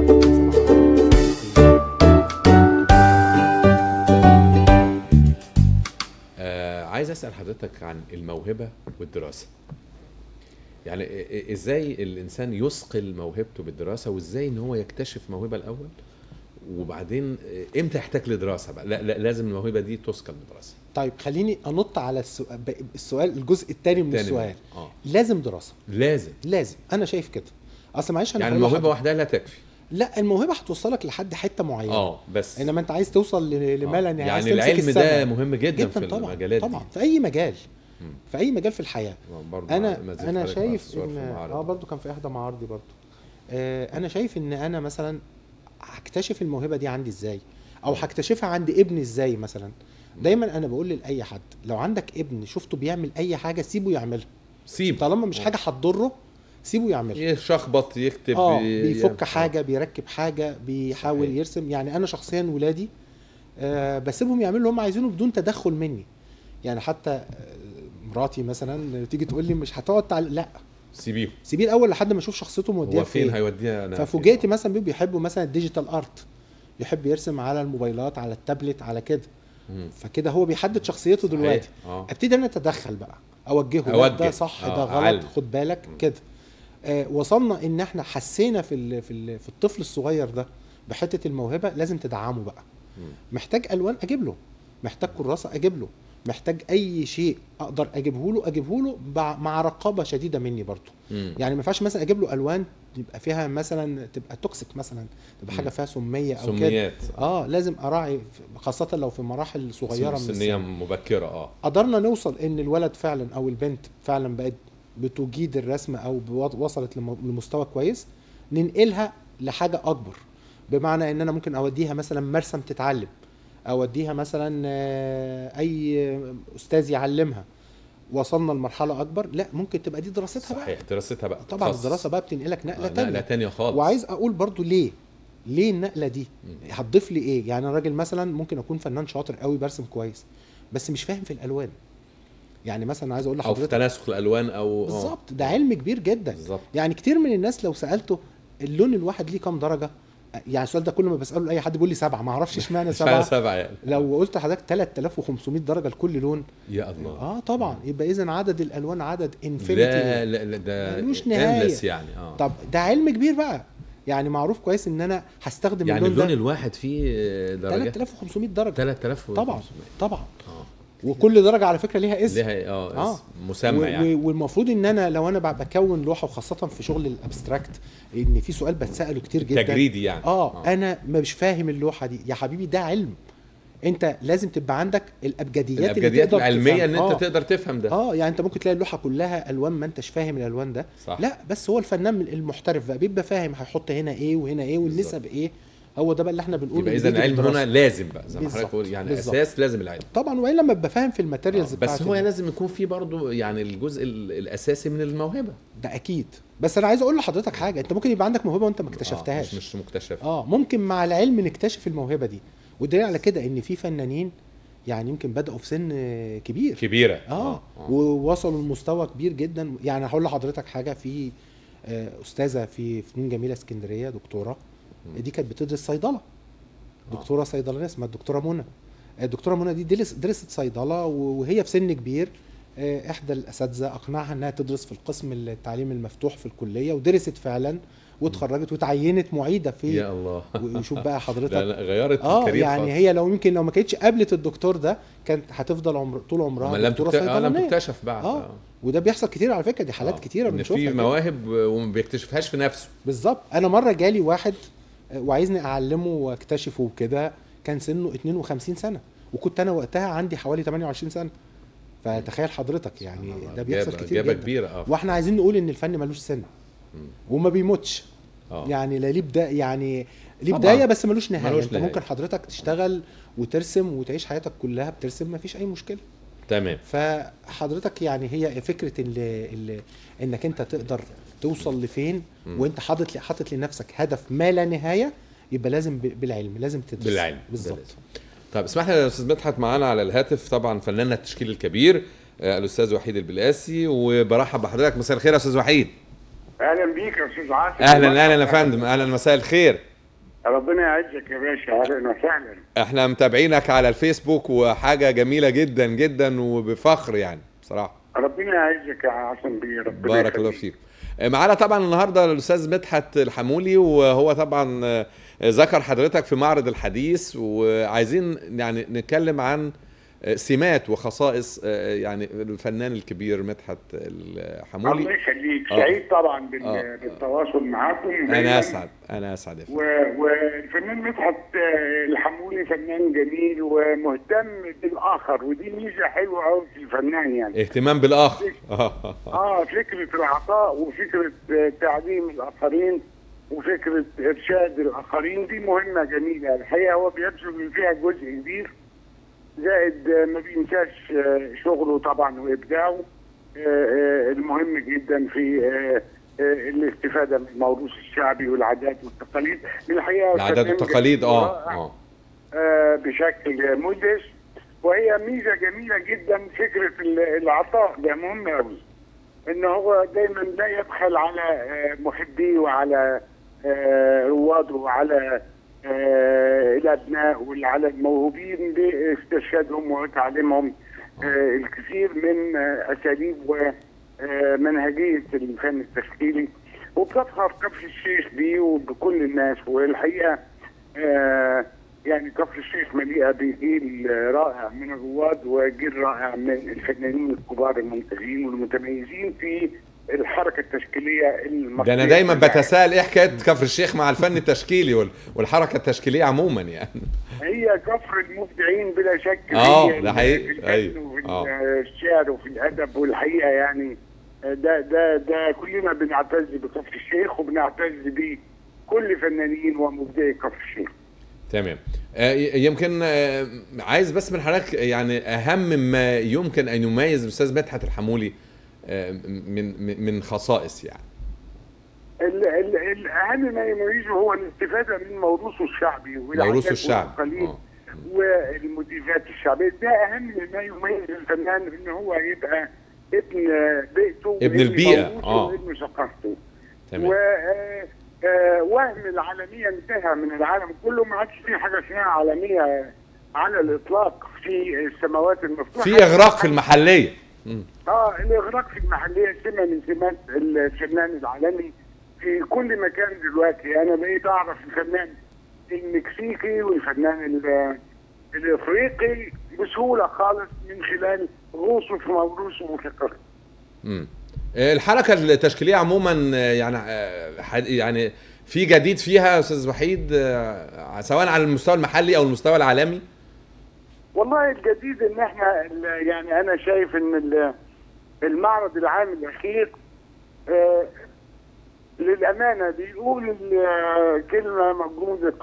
آه عايز اسال حضرتك عن الموهبه والدراسه يعني إ- إ- ازاي الانسان يثقل موهبته بالدراسه وازاي ان هو يكتشف موهبه الاول وبعدين آه، امتى يحتاج لدراسه بقى لا, لا لازم الموهبه دي تثقل بدراسه طيب خليني انط على السؤال السؤال الجزء الثاني من تاني السؤال اه لازم دراسه لازم لازم انا شايف كده اصل معلش انا يعني هقول الموهبه لحضرتك- وحدها لا تكفي لا الموهبه هتوصلك لحد حته معينه اه بس انما انت عايز توصل ل- لما لا آه. نهايه عايز يعني تمسك العلم ده السما. مهم جدا, في طبعا المجالات طبعا دي في اي مجال مم. في اي مجال في الحياه برضه انا ما زلت انا حضرتك شايف مع الصور ان في المعارض. اه برضو كان في احدى معارضي برضو آه انا شايف ان انا مثلا هكتشف الموهبه دي عندي ازاي او هكتشفها عند ابني ازاي مثلا دايما انا بقول لاي حد لو عندك ابن شفته بيعمل اي حاجه سيبه يعملها سيب طالما مش آه. حاجه هتضره سيبه يعملها يشخبط يكتب اه ي- بيفك آه. حاجه بيركب حاجه بيحاول صحيح. يرسم يعني انا شخصيا ولادي آه بسيبهم يعملوا اللي هم عايزينه بدون تدخل مني يعني حتى آه، مراتي مثلا تيجي تقول لي مش هتقعد تعلق لا سيبيهم سيبيه الاول لحد ما اشوف شخصيته موديه هو فين فين هيوديها انا ففوجئت فين؟ مثلا بيه بيحبوا مثلا الديجيتال ارت يحب يرسم على الموبايلات على التابلت على كده مم. فكده هو بيحدد شخصيته صحيح. دلوقتي اه ابتدي انا اتدخل بقى اوجهه لا أوجه. ده صح آه، ده غلط أعلم. خد بالك مم. كده آه وصلنا ان احنا حسينا في ال في ال في الطفل الصغير ده بحته الموهبه لازم تدعمه بقى مم. محتاج الوان اجيب له محتاج كراسه اجيب له محتاج اي شيء اقدر اجيبه له اجيبه له بع- مع رقابه شديده مني برضه مم. يعني ما ينفعش مثلا اجيب له الوان يبقى فيها مثلا تبقى توكسيك مثلا تبقى حاجه مم. فيها سميه او كده سميات اه لازم اراعي خاصه لو في مراحل صغيره من سنيه السن مبكره اه قدرنا نوصل ان الولد فعلا او البنت فعلا بقت بتجيد الرسم او بو- وصلت لم- لمستوى كويس ننقلها لحاجه اكبر بمعنى ان انا ممكن اوديها مثلا مرسم تتعلم اوديها مثلا آه، اي استاذ يعلمها وصلنا لمرحله اكبر لا ممكن تبقى دي دراستها بقى صحيح دراستها بقى طبعا تخصص. الدراسه بقى بتنقلك نقله آه، تانية نقله تانية خالص وعايز اقول برضو ليه ليه النقله دي مم. هتضيف لي ايه يعني انا راجل مثلا ممكن اكون فنان شاطر قوي برسم كويس بس مش فاهم في الالوان يعني مثلا عايز اقول او في لحضرتك تناسق الالوان او آه. بالظبط ده علم كبير جدا بالظبط يعني كتير من الناس لو سالته اللون الواحد ليه كام درجه يعني السؤال ده كل ما بساله لاي حد بيقول لي سبعه ما اعرفش اشمعنى اشمعنى سبعه سبعه يعني لو قلت لحضرتك 3500 درجه لكل لون يا الله اه طبعا يبقى اذا عدد الالوان عدد لا انفينيتي لا لا ده ملوش نهاية. endless يعني اه طب ده علم كبير بقى يعني معروف كويس ان انا هستخدم يعني اللون اللون ده الواحد فيه درجات 3500 درجه 3000 طبعا طبعا اه وكل درجه على فكره ليها اسم ليها اه, آه. اسم مسمى و- يعني و- والمفروض ان انا لو انا ب- بكون لوحه وخاصه في شغل الابستراكت ان في سؤال بتساله كتير جدا تجريدي يعني اه انا مش فاهم اللوحه دي يا حبيبي ده علم انت لازم تبقى عندك الابجديات اللي الابجديات تقدر العلميه ان تفهم. انت آه. تقدر تفهم ده اه يعني انت ممكن تلاقي اللوحه كلها الوان ما انتش فاهم الالوان ده صح لا بس هو الفنان المحترف بقى بيبقى فاهم هيحط هنا ايه وهنا ايه والنسب ايه هو ده بقى اللي احنا بنقول يبقى إن اذا بيجي العلم بالدراسة. هنا لازم بقى زي ما حضرتك بالظبط، بتقول يعني بالظبط. اساس لازم العلم طبعا والا لما ببقى فاهم في الماتيريالز آه، بتاعت بس هو ال- لازم يكون في برضه يعني الجزء ال- الاساسي من الموهبه ده اكيد بس انا عايز اقول لحضرتك حاجه انت ممكن يبقى عندك موهبه وانت ما آه، اكتشفتهاش مش مش مكتشف اه ممكن مع العلم نكتشف الموهبه دي والدليل على كده ان في فنانين يعني يمكن بداوا في سن آه، كبير كبيره اه ووصلوا لمستوى كبير جدا يعني هقول لحضرتك حاجه في آه، استاذه في فنون جميله اسكندريه دكتوره مم. دي كانت بتدرس صيدله دكتوره صيدلانيه اسمها الدكتوره منى الدكتوره منى دي درس- درست صيدله وهي في سن كبير آه، احدى الاساتذه اقنعها انها تدرس في القسم التعليم المفتوح في الكليه ودرست فعلا واتخرجت وتعينت معيده في يا الله وشوف بقى حضرتك لا لا غيرت اه الكارير يعني خالص. هي لو يمكن لو ما كانتش قابلت الدكتور ده كانت هتفضل عمر طول أما عمرها لم دكتوره تكت... آه لم صيدلانيه تكتشف بعد اه وده بيحصل كتير على فكره دي حالات آه. كتيره ان بنشوفها في كده. مواهب وما بيكتشفهاش في نفسه بالظبط انا مره جالي واحد آه، وعايزني اعلمه واكتشفه وكده كان سنه 52 سنه وكنت انا وقتها عندي حوالي 28 سنه فتخيل حضرتك يعني ده بيحصل جابة- كتير جابة جدا كبيره اه واحنا عايزين نقول ان الفن ملوش سن مم. وما بيموتش اه يعني لا ليه بدايه يعني ليه طبعاً. بدايه بس ملوش نهايه ملوش انت نهاية. ممكن حضرتك تشتغل وترسم وتعيش حياتك كلها بترسم مفيش اي مشكله تمام فحضرتك يعني هي فكره اللي اللي انك انت تقدر توصل لفين مم. وانت حاطط حاطط لنفسك هدف ما لا نهايه يبقى لازم ب- بالعلم لازم تدرس بالعلم. بالظبط بالعلم. طيب اسمح لي يا استاذ مدحت معانا على الهاتف طبعا فناننا التشكيل الكبير آه، الاستاذ وحيد البلاسي وبرحب بحضرتك مساء الخير يا استاذ وحيد اهلا بيك يا استاذ عاصم اهلا اهلا يا فندم اهلا مساء الخير ربنا يعزك يا باشا اهلا وسهلا احنا متابعينك على الفيسبوك وحاجه جميله جدا جدا وبفخر يعني بصراحه ربنا يعزك يا عاصم بيه ربنا بارك الله يخليك. فيك معانا طبعا النهارده الاستاذ مدحت الحمولي وهو طبعا آه، ذكر حضرتك في معرض الحديث وعايزين يعني نتكلم عن آه، سمات وخصائص آه، يعني الفنان الكبير مدحت الله الحمولي يخليك آه. سعيد طبعا بال- آه. بالتواصل معاكم انا دايماً. اسعد انا اسعد يا فندم. و- والفنان مدحت آه، الحمولي فنان جميل ومهتم بالاخر ودي ميزه حلوه قوي في الفنان يعني اهتمام بالاخر اه فكره العطاء وفكره آه، تعليم الاخرين وفكره ارشاد الاخرين دي مهمه جميله الحقيقه هو بيبذل فيها جزء كبير زائد آه، ما بينساش آه، شغله طبعا وابداعه آه، آه، المهم جدا في آه، آه، الاستفاده من الموروث الشعبي والعادات والتقاليد الحقيقه العادات فنان والتقاليد جميل اه ورائع. اه آه، بشكل مدهش وهي ميزه جميله جدا فكره ال- العطاء ده مهم قوي ان هو دايما لا يبخل على آه، محبيه وعلى آه، رواده وعلى آه، الابناء وعلى الموهوبين باسترشادهم وتعليمهم آه، الكثير من آه، اساليب ومنهجيه الفن التشكيلي وبتفخر كفر الشيخ بيه وبكل الناس والحقيقه آه، يعني كفر الشيخ مليئه بجيل رائع من الرواد وجيل رائع من الفنانين الكبار الممتازين والمتميزين في الحركه التشكيليه المصريه ده انا دايما كلها. بتساءل ايه حكايه كفر الشيخ مع الفن التشكيلي وال- والحركه التشكيليه عموما يعني هي كفر المبدعين بلا شك آه، هي ده حقيقي. في الفن أيوة. وفي آه. الشعر وفي الادب والحقيقه يعني ده ده ده كلنا بنعتز بكفر الشيخ وبنعتز بكل فنانين ومبدعي كفر الشيخ تمام آه، ي- يمكن آه، عايز بس من حضرتك يعني اهم ما يمكن ان يميز الاستاذ مدحت الحمولي آه، من من- من خصائص يعني ال- ال- الاهم ما يميزه هو الاستفاده من موروثه الشعبي والعادات موروثه الشعبي والتقاليد آه. والموتيفات الشعبيه ده اهم ما يميز الفنان ان هو يبقى ابن بيئته ابن وابن البيئة، موروثه آه. وابن ثقافته تمام ووهم العالميه انتهى من العالم كله ما عادش في حاجه اسمها عالميه على الاطلاق في السماوات المفتوحه في اغراق في المحليه مم. اه الاغراق في المحليه سمه من سمات الفنان العالمي في كل مكان دلوقتي انا بقيت اعرف الفنان المكسيكي والفنان ال- الافريقي بسهوله خالص من خلال غوصه في موروثه وثقافته مم. آه، الحركه التشكيليه عموما آه، يعني آه، حد- يعني في جديد فيها يا استاذ وحيد آه، سواء على المستوى المحلي او المستوى العالمي والله الجديد ان احنا ال- يعني انا شايف ان ال- المعرض العام الاخير آه، للامانه بيقول ال- كلمه موجوده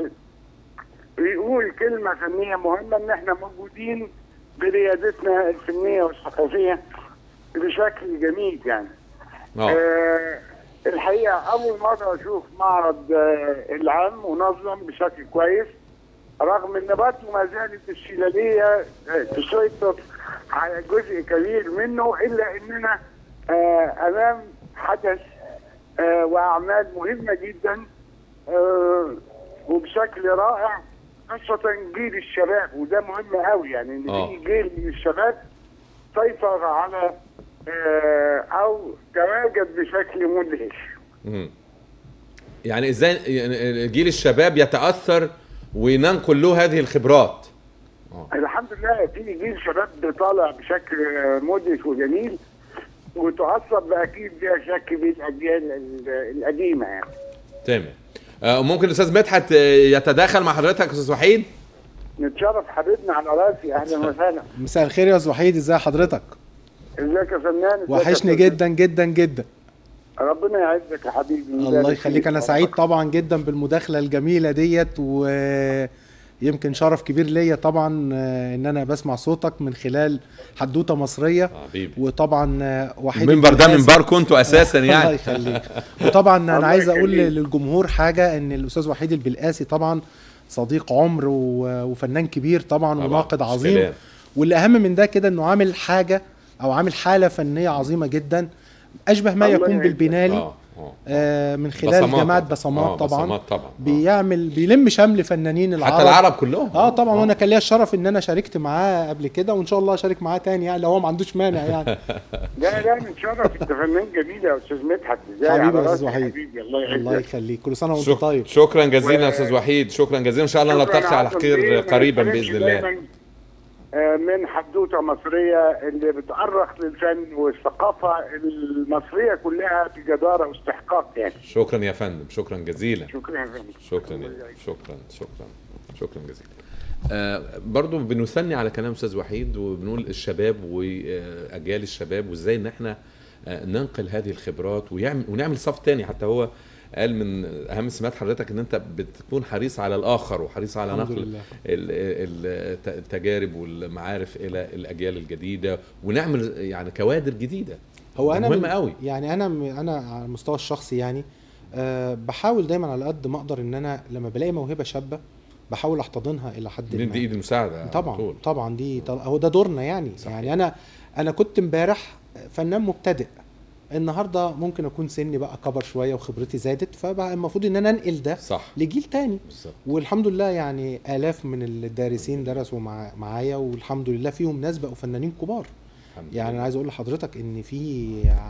بيقول كلمه فنيه مهمه ان احنا موجودين بريادتنا الفنيه والثقافيه بشكل جميل يعني. اه آه الحقيقه اول مره اشوف معرض آه العام منظم بشكل كويس رغم ان برضه ما زالت الشلاليه آه تسيطر على جزء كبير منه الا اننا آه امام حدث آه واعمال مهمه جدا آه وبشكل رائع خاصه جيل الشباب وده مهم قوي يعني ان آه. في جيل من الشباب سيطر على آه او تواجد بشكل مدهش مم. يعني ازاي يعني جيل الشباب يتاثر وينقل له هذه الخبرات اه الحمد لله في جيل شباب طالع بشكل آه، مدهش وجميل وتؤثر باكيد بلا شك بالاجيال ال- القديمه يعني تمام آه، ممكن الاستاذ مدحت آه، يتداخل مع حضرتك يا استاذ وحيد نتشرف حبيبنا على راسي اهلا وسهلا مساء الخير يا استاذ وحيد ازي حضرتك ازيك يا فنان ازيك يا وحشني فنان؟ جدا جدا جدا ربنا يعزك يا حبيبي الله يخليك انا سعيد طبعا جدا بالمداخله الجميله ديت ويمكن شرف كبير ليا طبعا آه، ان انا بسمع صوتك من خلال حدوته مصريه آه، حبيبي وطبعا آه، وحيد المنبر ده الجهاز- منبر كنتوا اساسا الله يعني يخليك وطبعا انا الله عايز اقول يخليك. للجمهور حاجه ان الاستاذ وحيد البلقاسي طبعا صديق عمر و- وفنان كبير طبعا طبعاً، وناقد مش عظيم كلام. واللي اهم من ده كده انه عامل حاجه او عامل حاله فنيه عظيمه جدا اشبه ما الله يكون يعزك. بالبنالي اه اه آه من خلال بصمات. جماعه آه، بصمات طبعا بصمات طبعا آه. بيعمل بيلم شمل فنانين العرب حتى العرب كلهم اه طبعا وانا كان ليا الشرف ان انا شاركت معاه قبل كده وان شاء الله اشارك معاه تاني يعني لو هو ما عندوش مانع يعني لا لا نتشرف انت فنان جميل يا استاذ مدحت ازاي حبيبي على يا راسي أستاذ وحيد. حبيبي الله الله يعزك يخليك كل سنه وانت شك... طيب شكرا جزيلا يا و- استاذ وحيد شكرا جزيلا ان شاء الله شكراً نلتقي على عظيم خير ليه. قريبا ما باذن ننساش الله دايماً، آه، من حدوته مصريه اللي بتأرخ للفن والثقافه المصريه كلها بجداره واستحقاق يعني شكرا يا فندم شكرا جزيلا شكرا يا فندم شكرا يا شكرا شكرا شكرا جزيلا آه برضو بنثني على كلام استاذ وحيد وبنقول الشباب واجيال الشباب وازاي ان احنا آه ننقل هذه الخبرات ويعمل ونعمل صف تاني حتى هو قال من اهم سمات حضرتك ان انت بتكون حريص على الاخر وحريص على الحمد نقل لله. ال- ال- التجارب والمعارف الى الاجيال الجديده ونعمل يعني كوادر جديده هو ده انا مهم من- قوي يعني انا م- انا على المستوى الشخصي يعني أه بحاول دايما على قد ما اقدر ان انا لما بلاقي موهبه شابه بحاول احتضنها الى حد ندي ما ايد المساعده على طبعا طول. طبعا دي طل... هو ده دورنا يعني صحيح. يعني انا انا كنت امبارح فنان مبتدئ النهارده ممكن اكون سني بقى كبر شويه وخبرتي زادت فبقى المفروض ان انا انقل ده صح لجيل تاني بالظبط والحمد لله يعني الاف من الدارسين درسوا مع معايا والحمد لله فيهم ناس بقوا فنانين كبار الحمد يعني لله. انا عايز اقول لحضرتك ان في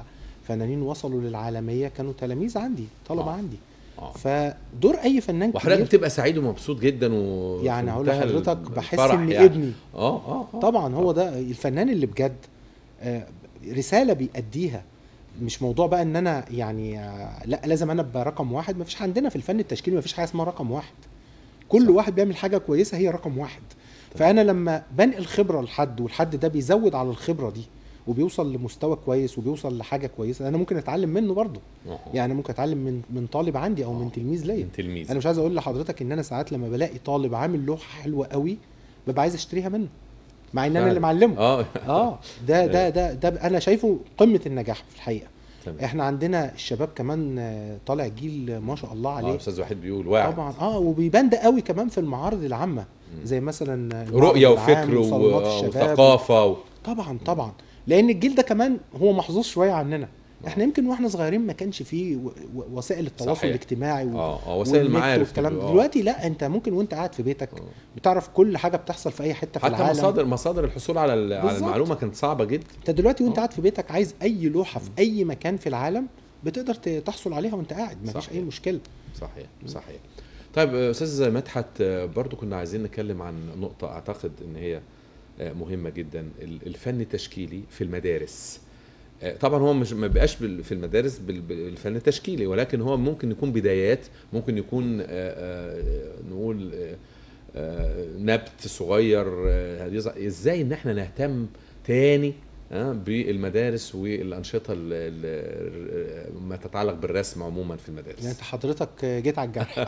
فنانين وصلوا للعالمية كانوا تلاميذ عندي طلبة آه. عندي آه. فدور اي فنان وحضرتك كبير بتبقى سعيد ومبسوط جدا و يعني هقول في منتهى لحضرتك بحس الفرح ان يعني. ابني اه اه آه. طبعا هو ده الفنان اللي بجد آه، رسالة بيأديها مش موضوع بقى ان انا يعني آه، لا لازم انا ابقى رقم واحد ما فيش عندنا في الفن التشكيلي ما فيش حاجه اسمها رقم واحد كل صح. واحد بيعمل حاجه كويسه هي رقم واحد فانا لما بنقل خبره لحد والحد ده بيزود على الخبره دي وبيوصل لمستوى كويس وبيوصل لحاجه كويسه انا ممكن اتعلم منه برضه أهو. يعني ممكن اتعلم من من طالب عندي او آه. من تلميذ ليا من تلميذ انا مش عايز اقول لحضرتك ان انا ساعات لما بلاقي طالب عامل لوحه حلوه قوي ببقى عايز اشتريها منه مع ان انا فعلا. اللي معلمه اه اه ده ده ده ده انا شايفه قمه النجاح في الحقيقه تمام. احنا عندنا الشباب كمان آه، طالع جيل ما شاء الله اه عليه استاذ وحيد بيقول واعي طبعا اه وبيبان ده قوي كمان في المعارض العامه زي مثلا المعرض رؤيه العام وفكر و- وصالونات آه، الشباب. وثقافه و... طبعا طبعا لان الجيل ده كمان هو محظوظ شويه عننا احنا يمكن واحنا صغيرين ما كانش فيه و- و- وسائل التواصل صحيح. الاجتماعي و... اه اه وسائل والنت المعارف والكلام ده آه. دلوقتي لا انت ممكن وانت قاعد في بيتك بتعرف كل حاجه بتحصل في اي حته في حتى العالم مصادر مصادر الحصول على ال- على بالظبط. المعلومه كانت صعبه جدا انت دلوقتي وانت آه. قاعد في بيتك عايز اي لوحه في اي مكان في العالم بتقدر ت- تحصل عليها وانت قاعد مفيش صحيح. اي مشكله صحيح صحيح طيب آه، استاذ مدحت آه، برضو كنا عايزين نتكلم عن نقطه اعتقد ان هي آه، مهمه جدا ال- الفن التشكيلي في المدارس آه، طبعا هو مش ما بيبقاش بال- في المدارس بال- بالفن التشكيلي ولكن هو ممكن يكون بدايات ممكن يكون آه، آه، نقول آه، آه، نبت صغير آه، يظهر- ازاي ان احنا نهتم تاني آه، بالمدارس والانشطه ال- ال- ما تتعلق بالرسم عموما في المدارس يعني انت حضرتك جيت على الجرح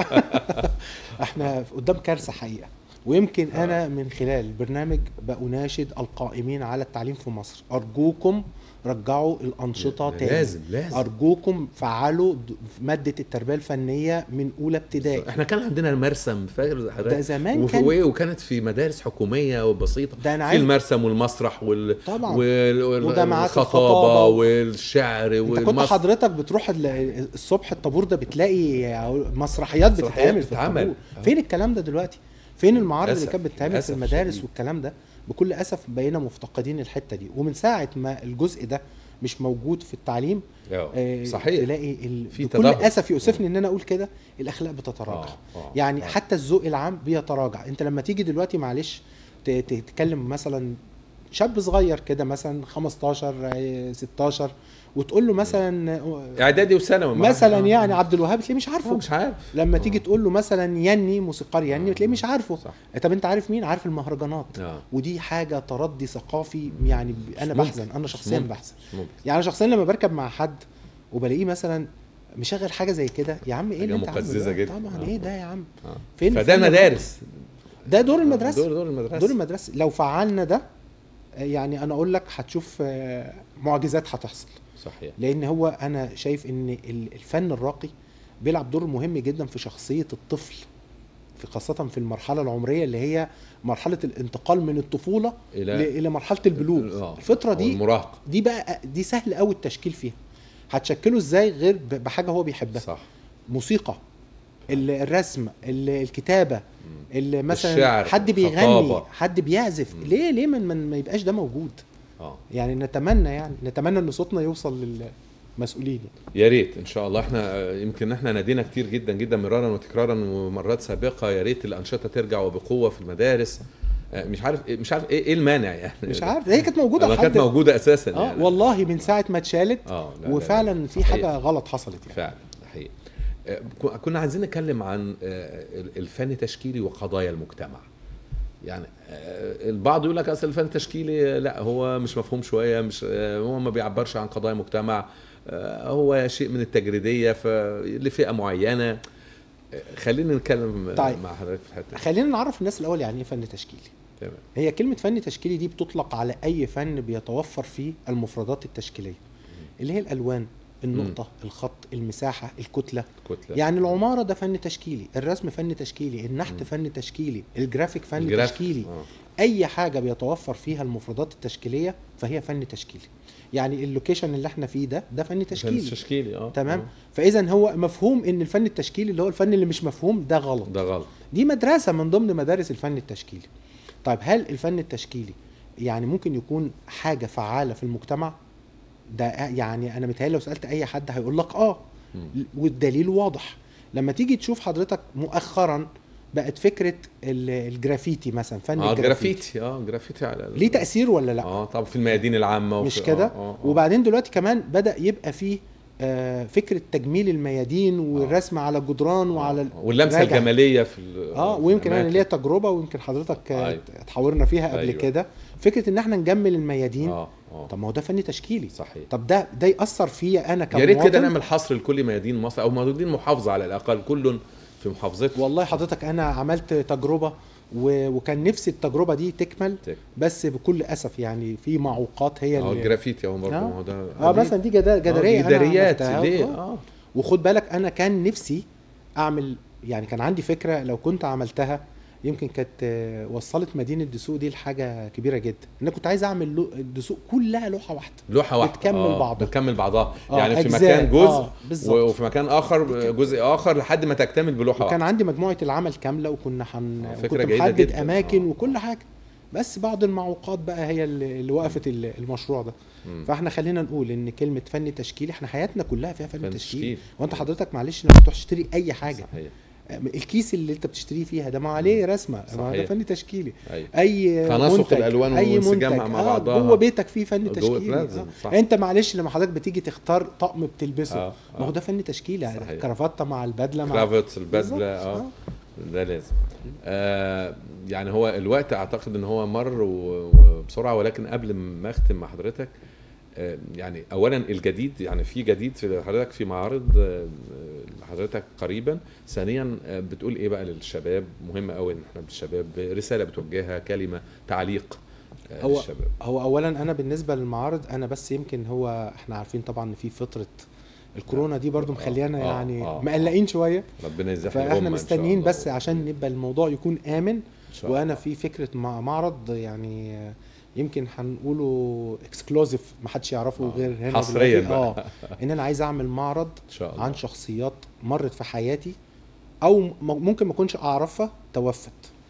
احنا قدام كارثه حقيقه ويمكن آه. انا من خلال البرنامج بأناشد القائمين على التعليم في مصر ارجوكم رجعوا الانشطه تاني لازم لازم ارجوكم فعلوا د- ماده التربيه الفنيه من اولى ابتدائي احنا كان عندنا مرسم فاكر ده حضرتك زمان وفي كان وإيه؟ وكانت في مدارس حكوميه وبسيطه ده انا في عايز المرسم والمسرح وال طبعا وال- وال- وجامعات والخطابه الخطابة و- والشعر انت كنت والمسرح حضرتك بتروح ال- الصبح الطابور ده بتلاقي مسرحيات مسرحيات بتتعمل في بتتعمل. الطابور اه. فين الكلام ده دلوقتي فين المعارض اللي للأسف، كانت بتتعمل في للأسف المدارس شديد. والكلام ده بكل اسف بقينا مفتقدين الحته دي ومن ساعه ما الجزء ده مش موجود في التعليم اه آه، صحيح تلاقي ال... في بكل تدهور. اسف يؤسفني ان انا اقول كده الاخلاق بتتراجع آه، آه، يعني آه. حتى الذوق العام بيتراجع انت لما تيجي دلوقتي معلش ت- ت- تتكلم مثلا شاب صغير كده مثلا 15 آه، 16 وتقول له مثلا اعدادي وثانوي مثلا آه. يعني عبد الوهاب تلاقيه مش آه، عارفه مش عارف لما آه. تيجي تقول له مثلا يني موسيقار يني تلاقيه مش عارفه صح طب انت عارف مين عارف المهرجانات اه ودي حاجه تردي ثقافي يعني ب- انا ممكن. بحزن انا شخصيا ممكن. بحزن ممكن. يعني انا شخصيا لما بركب مع حد وبلاقيه مثلا مشغل حاجه زي كده يا عم ايه حاجة اللي انت عامله مقززة ده؟ جدا. طبعا آه. ايه ده يا عم آه. فين فده فين المدارس ده دور المدرسه دور دور المدرسه دور المدرسه لو فعلنا ده آه، يعني انا اقول لك هتشوف آه، معجزات هتحصل صحيح لان هو انا شايف ان ال- الفن الراقي بيلعب دور مهم جدا في شخصيه الطفل في خاصه في المرحله العمريه اللي هي مرحله الانتقال من الطفوله ل- الى الى مرحله البلوغ آه. الفتره أو دي المراهقه دي بقى دي سهل قوي التشكيل فيها هتشكله ازاي غير ب- بحاجه هو بيحبها صح موسيقى ال- الرسم ال- الكتابه مم. اللي مثلا الشعر، حد بيغني الخطابة. حد بيعزف مم. ليه ليه من, من ما يبقاش ده موجود اه يعني نتمنى يعني نتمنى ان صوتنا يوصل للمسؤولين يعني. يا ريت ان شاء الله احنا آه، يمكن احنا نادينا كتير جدا جدا مرارا وتكرارا ومرات سابقه يا ريت الانشطه ترجع وبقوه في المدارس آه، مش عارف مش عارف ايه إيه المانع يعني مش عارف هي كانت موجوده ما كانت لحد- موجوده اساسا اه يعني والله من ساعه ما اتشالت اه لا، لا، لا. وفعلا في صحيح. حاجه غلط حصلت يعني فعلا ده حقيقي آه، كو- كنا عايزين نتكلم عن آه، الفن التشكيلي وقضايا المجتمع يعني آه، البعض يقول لك اصل الفن التشكيلي لا هو مش مفهوم شويه مش آه، هو ما بيعبرش عن قضايا مجتمع آه، هو شيء من التجريديه ف- لفئه معينه آه، خلينا نتكلم طيب. مع حضرتك في الحته دي. خلينا نعرف الناس الاول يعني ايه فن تشكيلي تمام هي كلمه فن تشكيلي دي بتطلق على اي فن بيتوفر فيه المفردات التشكيليه اللي هي الالوان النقطه الخط المساحه الكتله كتله يعني العماره ده فن تشكيلي الرسم فن تشكيلي النحت مم. فن تشكيلي الجرافيك فن الجرافيك. تشكيلي آه. اي حاجه بيتوفر فيها المفردات التشكيليه فهي فن تشكيلي يعني اللوكيشن اللي احنا فيه ده ده فن فن تشكيلي تشكيلي اه تمام آه. فاذا هو مفهوم ان الفن التشكيلي اللي هو الفن اللي مش مفهوم ده غلط ده غلط دي مدرسه من ضمن مدارس الفن التشكيلي طيب هل الفن التشكيلي يعني ممكن يكون حاجه فعاله في المجتمع ده يعني انا متهيألي لو سالت اي حد هيقول لك اه مم. والدليل واضح لما تيجي تشوف حضرتك مؤخرا بقت فكره ال- الجرافيتي مثلا فن اه الجرافيتي جرافيتي اه جرافيتي على ال- ليه تاثير ولا لا اه طبعا في الميادين العامه وفي مش كده آه آه آه. وبعدين دلوقتي كمان بدا يبقى فيه آه فكره تجميل الميادين والرسم على الجدران وعلى ال- واللمسه راجع. الجماليه في ال- اه في ويمكن انا الأماكن. ليا تجربه ويمكن حضرتك آه، أيوة. اتحاورنا فيها قبل أيوة. كده فكره ان احنا نجمل الميادين اه اه طب ما هو ده فن تشكيلي صحيح طب ده ده ياثر فيا انا يا كمواطن ريت كده نعمل حصر لكل ميادين مصر او ميادين محافظه على الاقل كل في محافظته والله حضرتك انا عملت تجربه و... وكان نفسي التجربه دي تكمل تك. بس بكل اسف يعني في معوقات هي اه اللي الجرافيتي اهو برضه آه. ما هو ده اه مثلا دي جدا جداريه أنا جداريات عملتها. ليه آه. اه وخد بالك انا كان نفسي اعمل يعني كان عندي فكره لو كنت عملتها يمكن كانت آه، وصلت مدينه دسوق دي لحاجه كبيره جدا انا كنت عايز اعمل لو- الدسوق كلها لوحه واحده لوحه واحده بتكمل آه. بعضها. بتكمل بعضها آه، يعني في أجزاء. مكان جزء آه، بالظبط. و- وفي مكان اخر جزء اخر لحد ما تكتمل بلوحه وكان واحده عندي مجموعه العمل كامله وكنا حن... آه، فكرة وكنت جيدة محدد جداً. اماكن آه. وكل حاجه بس بعض المعوقات بقى هي اللي اللي وقفت ال- المشروع ده مم. فاحنا خلينا نقول ان كلمه فن تشكيلي احنا حياتنا كلها فيها فن, فن تشكيلي تشكيل. وانت حضرتك معلش لما تروح تشتري اي حاجه صحيح الكيس اللي انت بتشتريه فيها ده ما عليه رسمه ما ده صحيح. فن تشكيلي ايوه اي تناسق منتج الألوان اي وانسجامها منتج مع آه بعضها. جوه بيتك فيه فن جوه تشكيلي لازم، آه. صح. انت معلش لما حضرتك بتيجي تختار طقم بتلبسه آه، ما هو آه. ده فن تشكيلي صحيح. كرافته مع البدله مع كرافت بالظبط، البدله اه ده لازم آه يعني هو الوقت اعتقد ان هو مر و- وبسرعه ولكن قبل ما اختم مع حضرتك آه يعني اولا الجديد يعني في جديد في حضرتك في معارض آه، حضرتك قريبا ثانيا آه، بتقول ايه بقى للشباب مهم قوي ان احنا بالشباب رساله بتوجهها كلمه تعليق آه، هو للشباب هو اولا انا بالنسبه للمعارض انا بس يمكن هو احنا عارفين طبعا ان في فتره الكورونا دي برضو آه، مخليانا آه، يعني آه، مقلقين شويه ربنا يزحف الأمة فاحنا إن شاء مستنيين الله. بس عشان يبقى الموضوع يكون امن إن شاء وانا الله. في فكره مع معرض يعني آه، يمكن هنقوله اكسكلوزيف ما حدش يعرفه آه، غير هنا حصرياً دلوقتي. بقى. اه ان انا عايز اعمل معرض ان شاء الله عن شخصيات مرت في حياتي او م- ممكن ما اكونش اعرفها توفت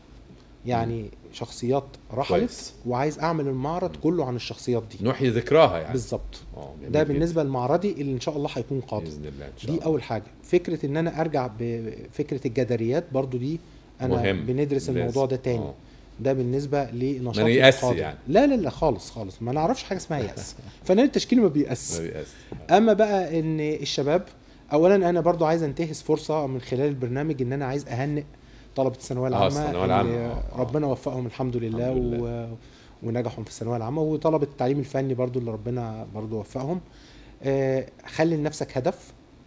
يعني شخصيات رحلت كويس. وعايز اعمل المعرض كله عن الشخصيات دي نحيي ذكراها يعني بالظبط آه، جميل ده جداً. بالنسبه لمعرضي اللي ان شاء الله هيكون قادم باذن الله ان شاء دي الله اول حاجه فكره ان انا ارجع بفكره الجداريات برضو دي انا مهم. بندرس لازم. الموضوع ده تاني آه. ده بالنسبه لنشاط ما نيأس القادم. يعني. لا لا لا خالص خالص ما نعرفش حاجه اسمها يأس فنان التشكيل ما بيأس ما بيأس. اما بقى ان الشباب اولا انا برضو عايز انتهز فرصه من خلال البرنامج ان انا عايز اهنئ طلبه الثانويه آه، العامه الثانوية اللي العامة. آه، آه. ربنا وفقهم الحمد لله, الحمد لله. و... ونجحوا في الثانويه العامه وطلبه التعليم الفني برضو اللي ربنا برضو وفقهم آه، خلي لنفسك هدف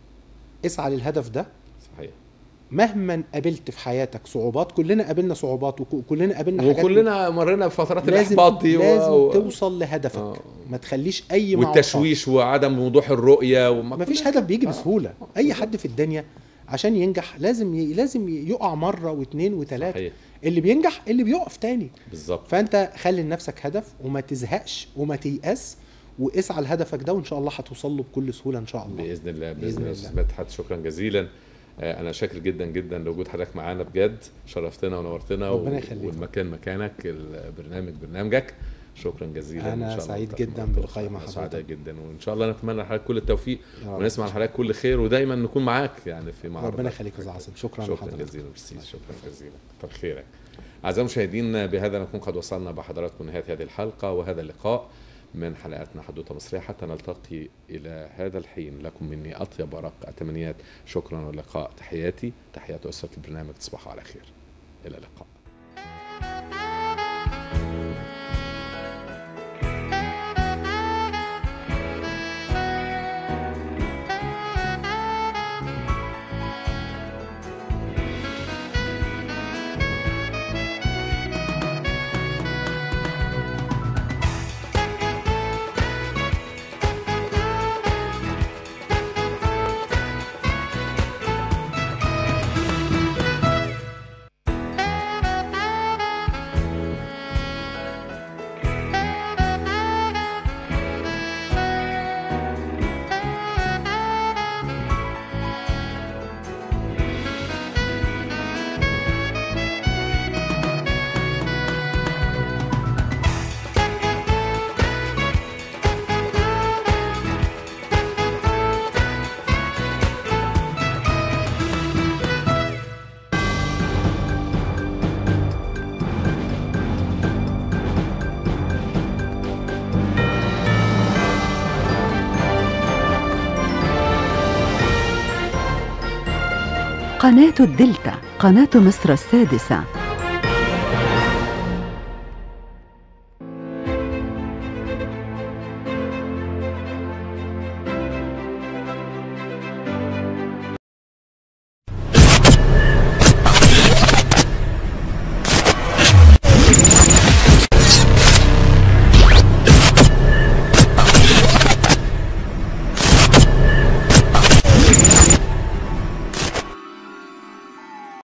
اسعى للهدف ده صحيح مهما قابلت في حياتك صعوبات كلنا قابلنا صعوبات وكلنا قابلنا حاجات وكلنا مرينا بفترات لازم الاحباط دي و- لازم و... توصل لهدفك آه. ما تخليش اي معوقات. والتشويش وعدم وضوح الرؤيه وما ما فيش هدف بيجي بسهوله اي حد في الدنيا عشان ينجح لازم ي... لازم يقع مره واثنين وثلاثه صحيح اللي بينجح اللي بيقف تاني بالظبط فانت خلي لنفسك هدف وما تزهقش وما تيأس واسعى لهدفك ده وان شاء الله هتوصل له بكل سهوله ان شاء الله باذن الله بإذن باذن الله الله. استاذ مدحت شكرا جزيلا آه، انا شاكر جدا جدا لوجود حضرتك معانا بجد شرفتنا ونورتنا ربنا يخليك. والمكان مكانك البرنامج برنامجك شكرا جزيلا أنا إن شاء الله سعيد نلتقي جداً مرة بلقائي مع أخرى. سعداء حضرتك. جدا وان شاء الله نتمنى لحضرتك كل التوفيق يا رب. ونسمع لحضرتك كل خير ودايما نكون معاك يعني في معرض ربنا يخليك يا أستاذ عاصم شكرا شكرا لحضرتك جزيلا ميرسي شكرا جزيلا كتر خيرك اعزائي المشاهدين بهذا نكون قد وصلنا بحضراتكم نهايه هذه الحلقه وهذا اللقاء من حلقاتنا حدوته مصريه حتى نلتقي الى هذا الحين لكم مني اطيب ورق التمنيات شكرا واللقاء تحياتي تحيات اسره البرنامج تصبحوا على خير الى اللقاء قناة الدلتا قناة مصر السادسة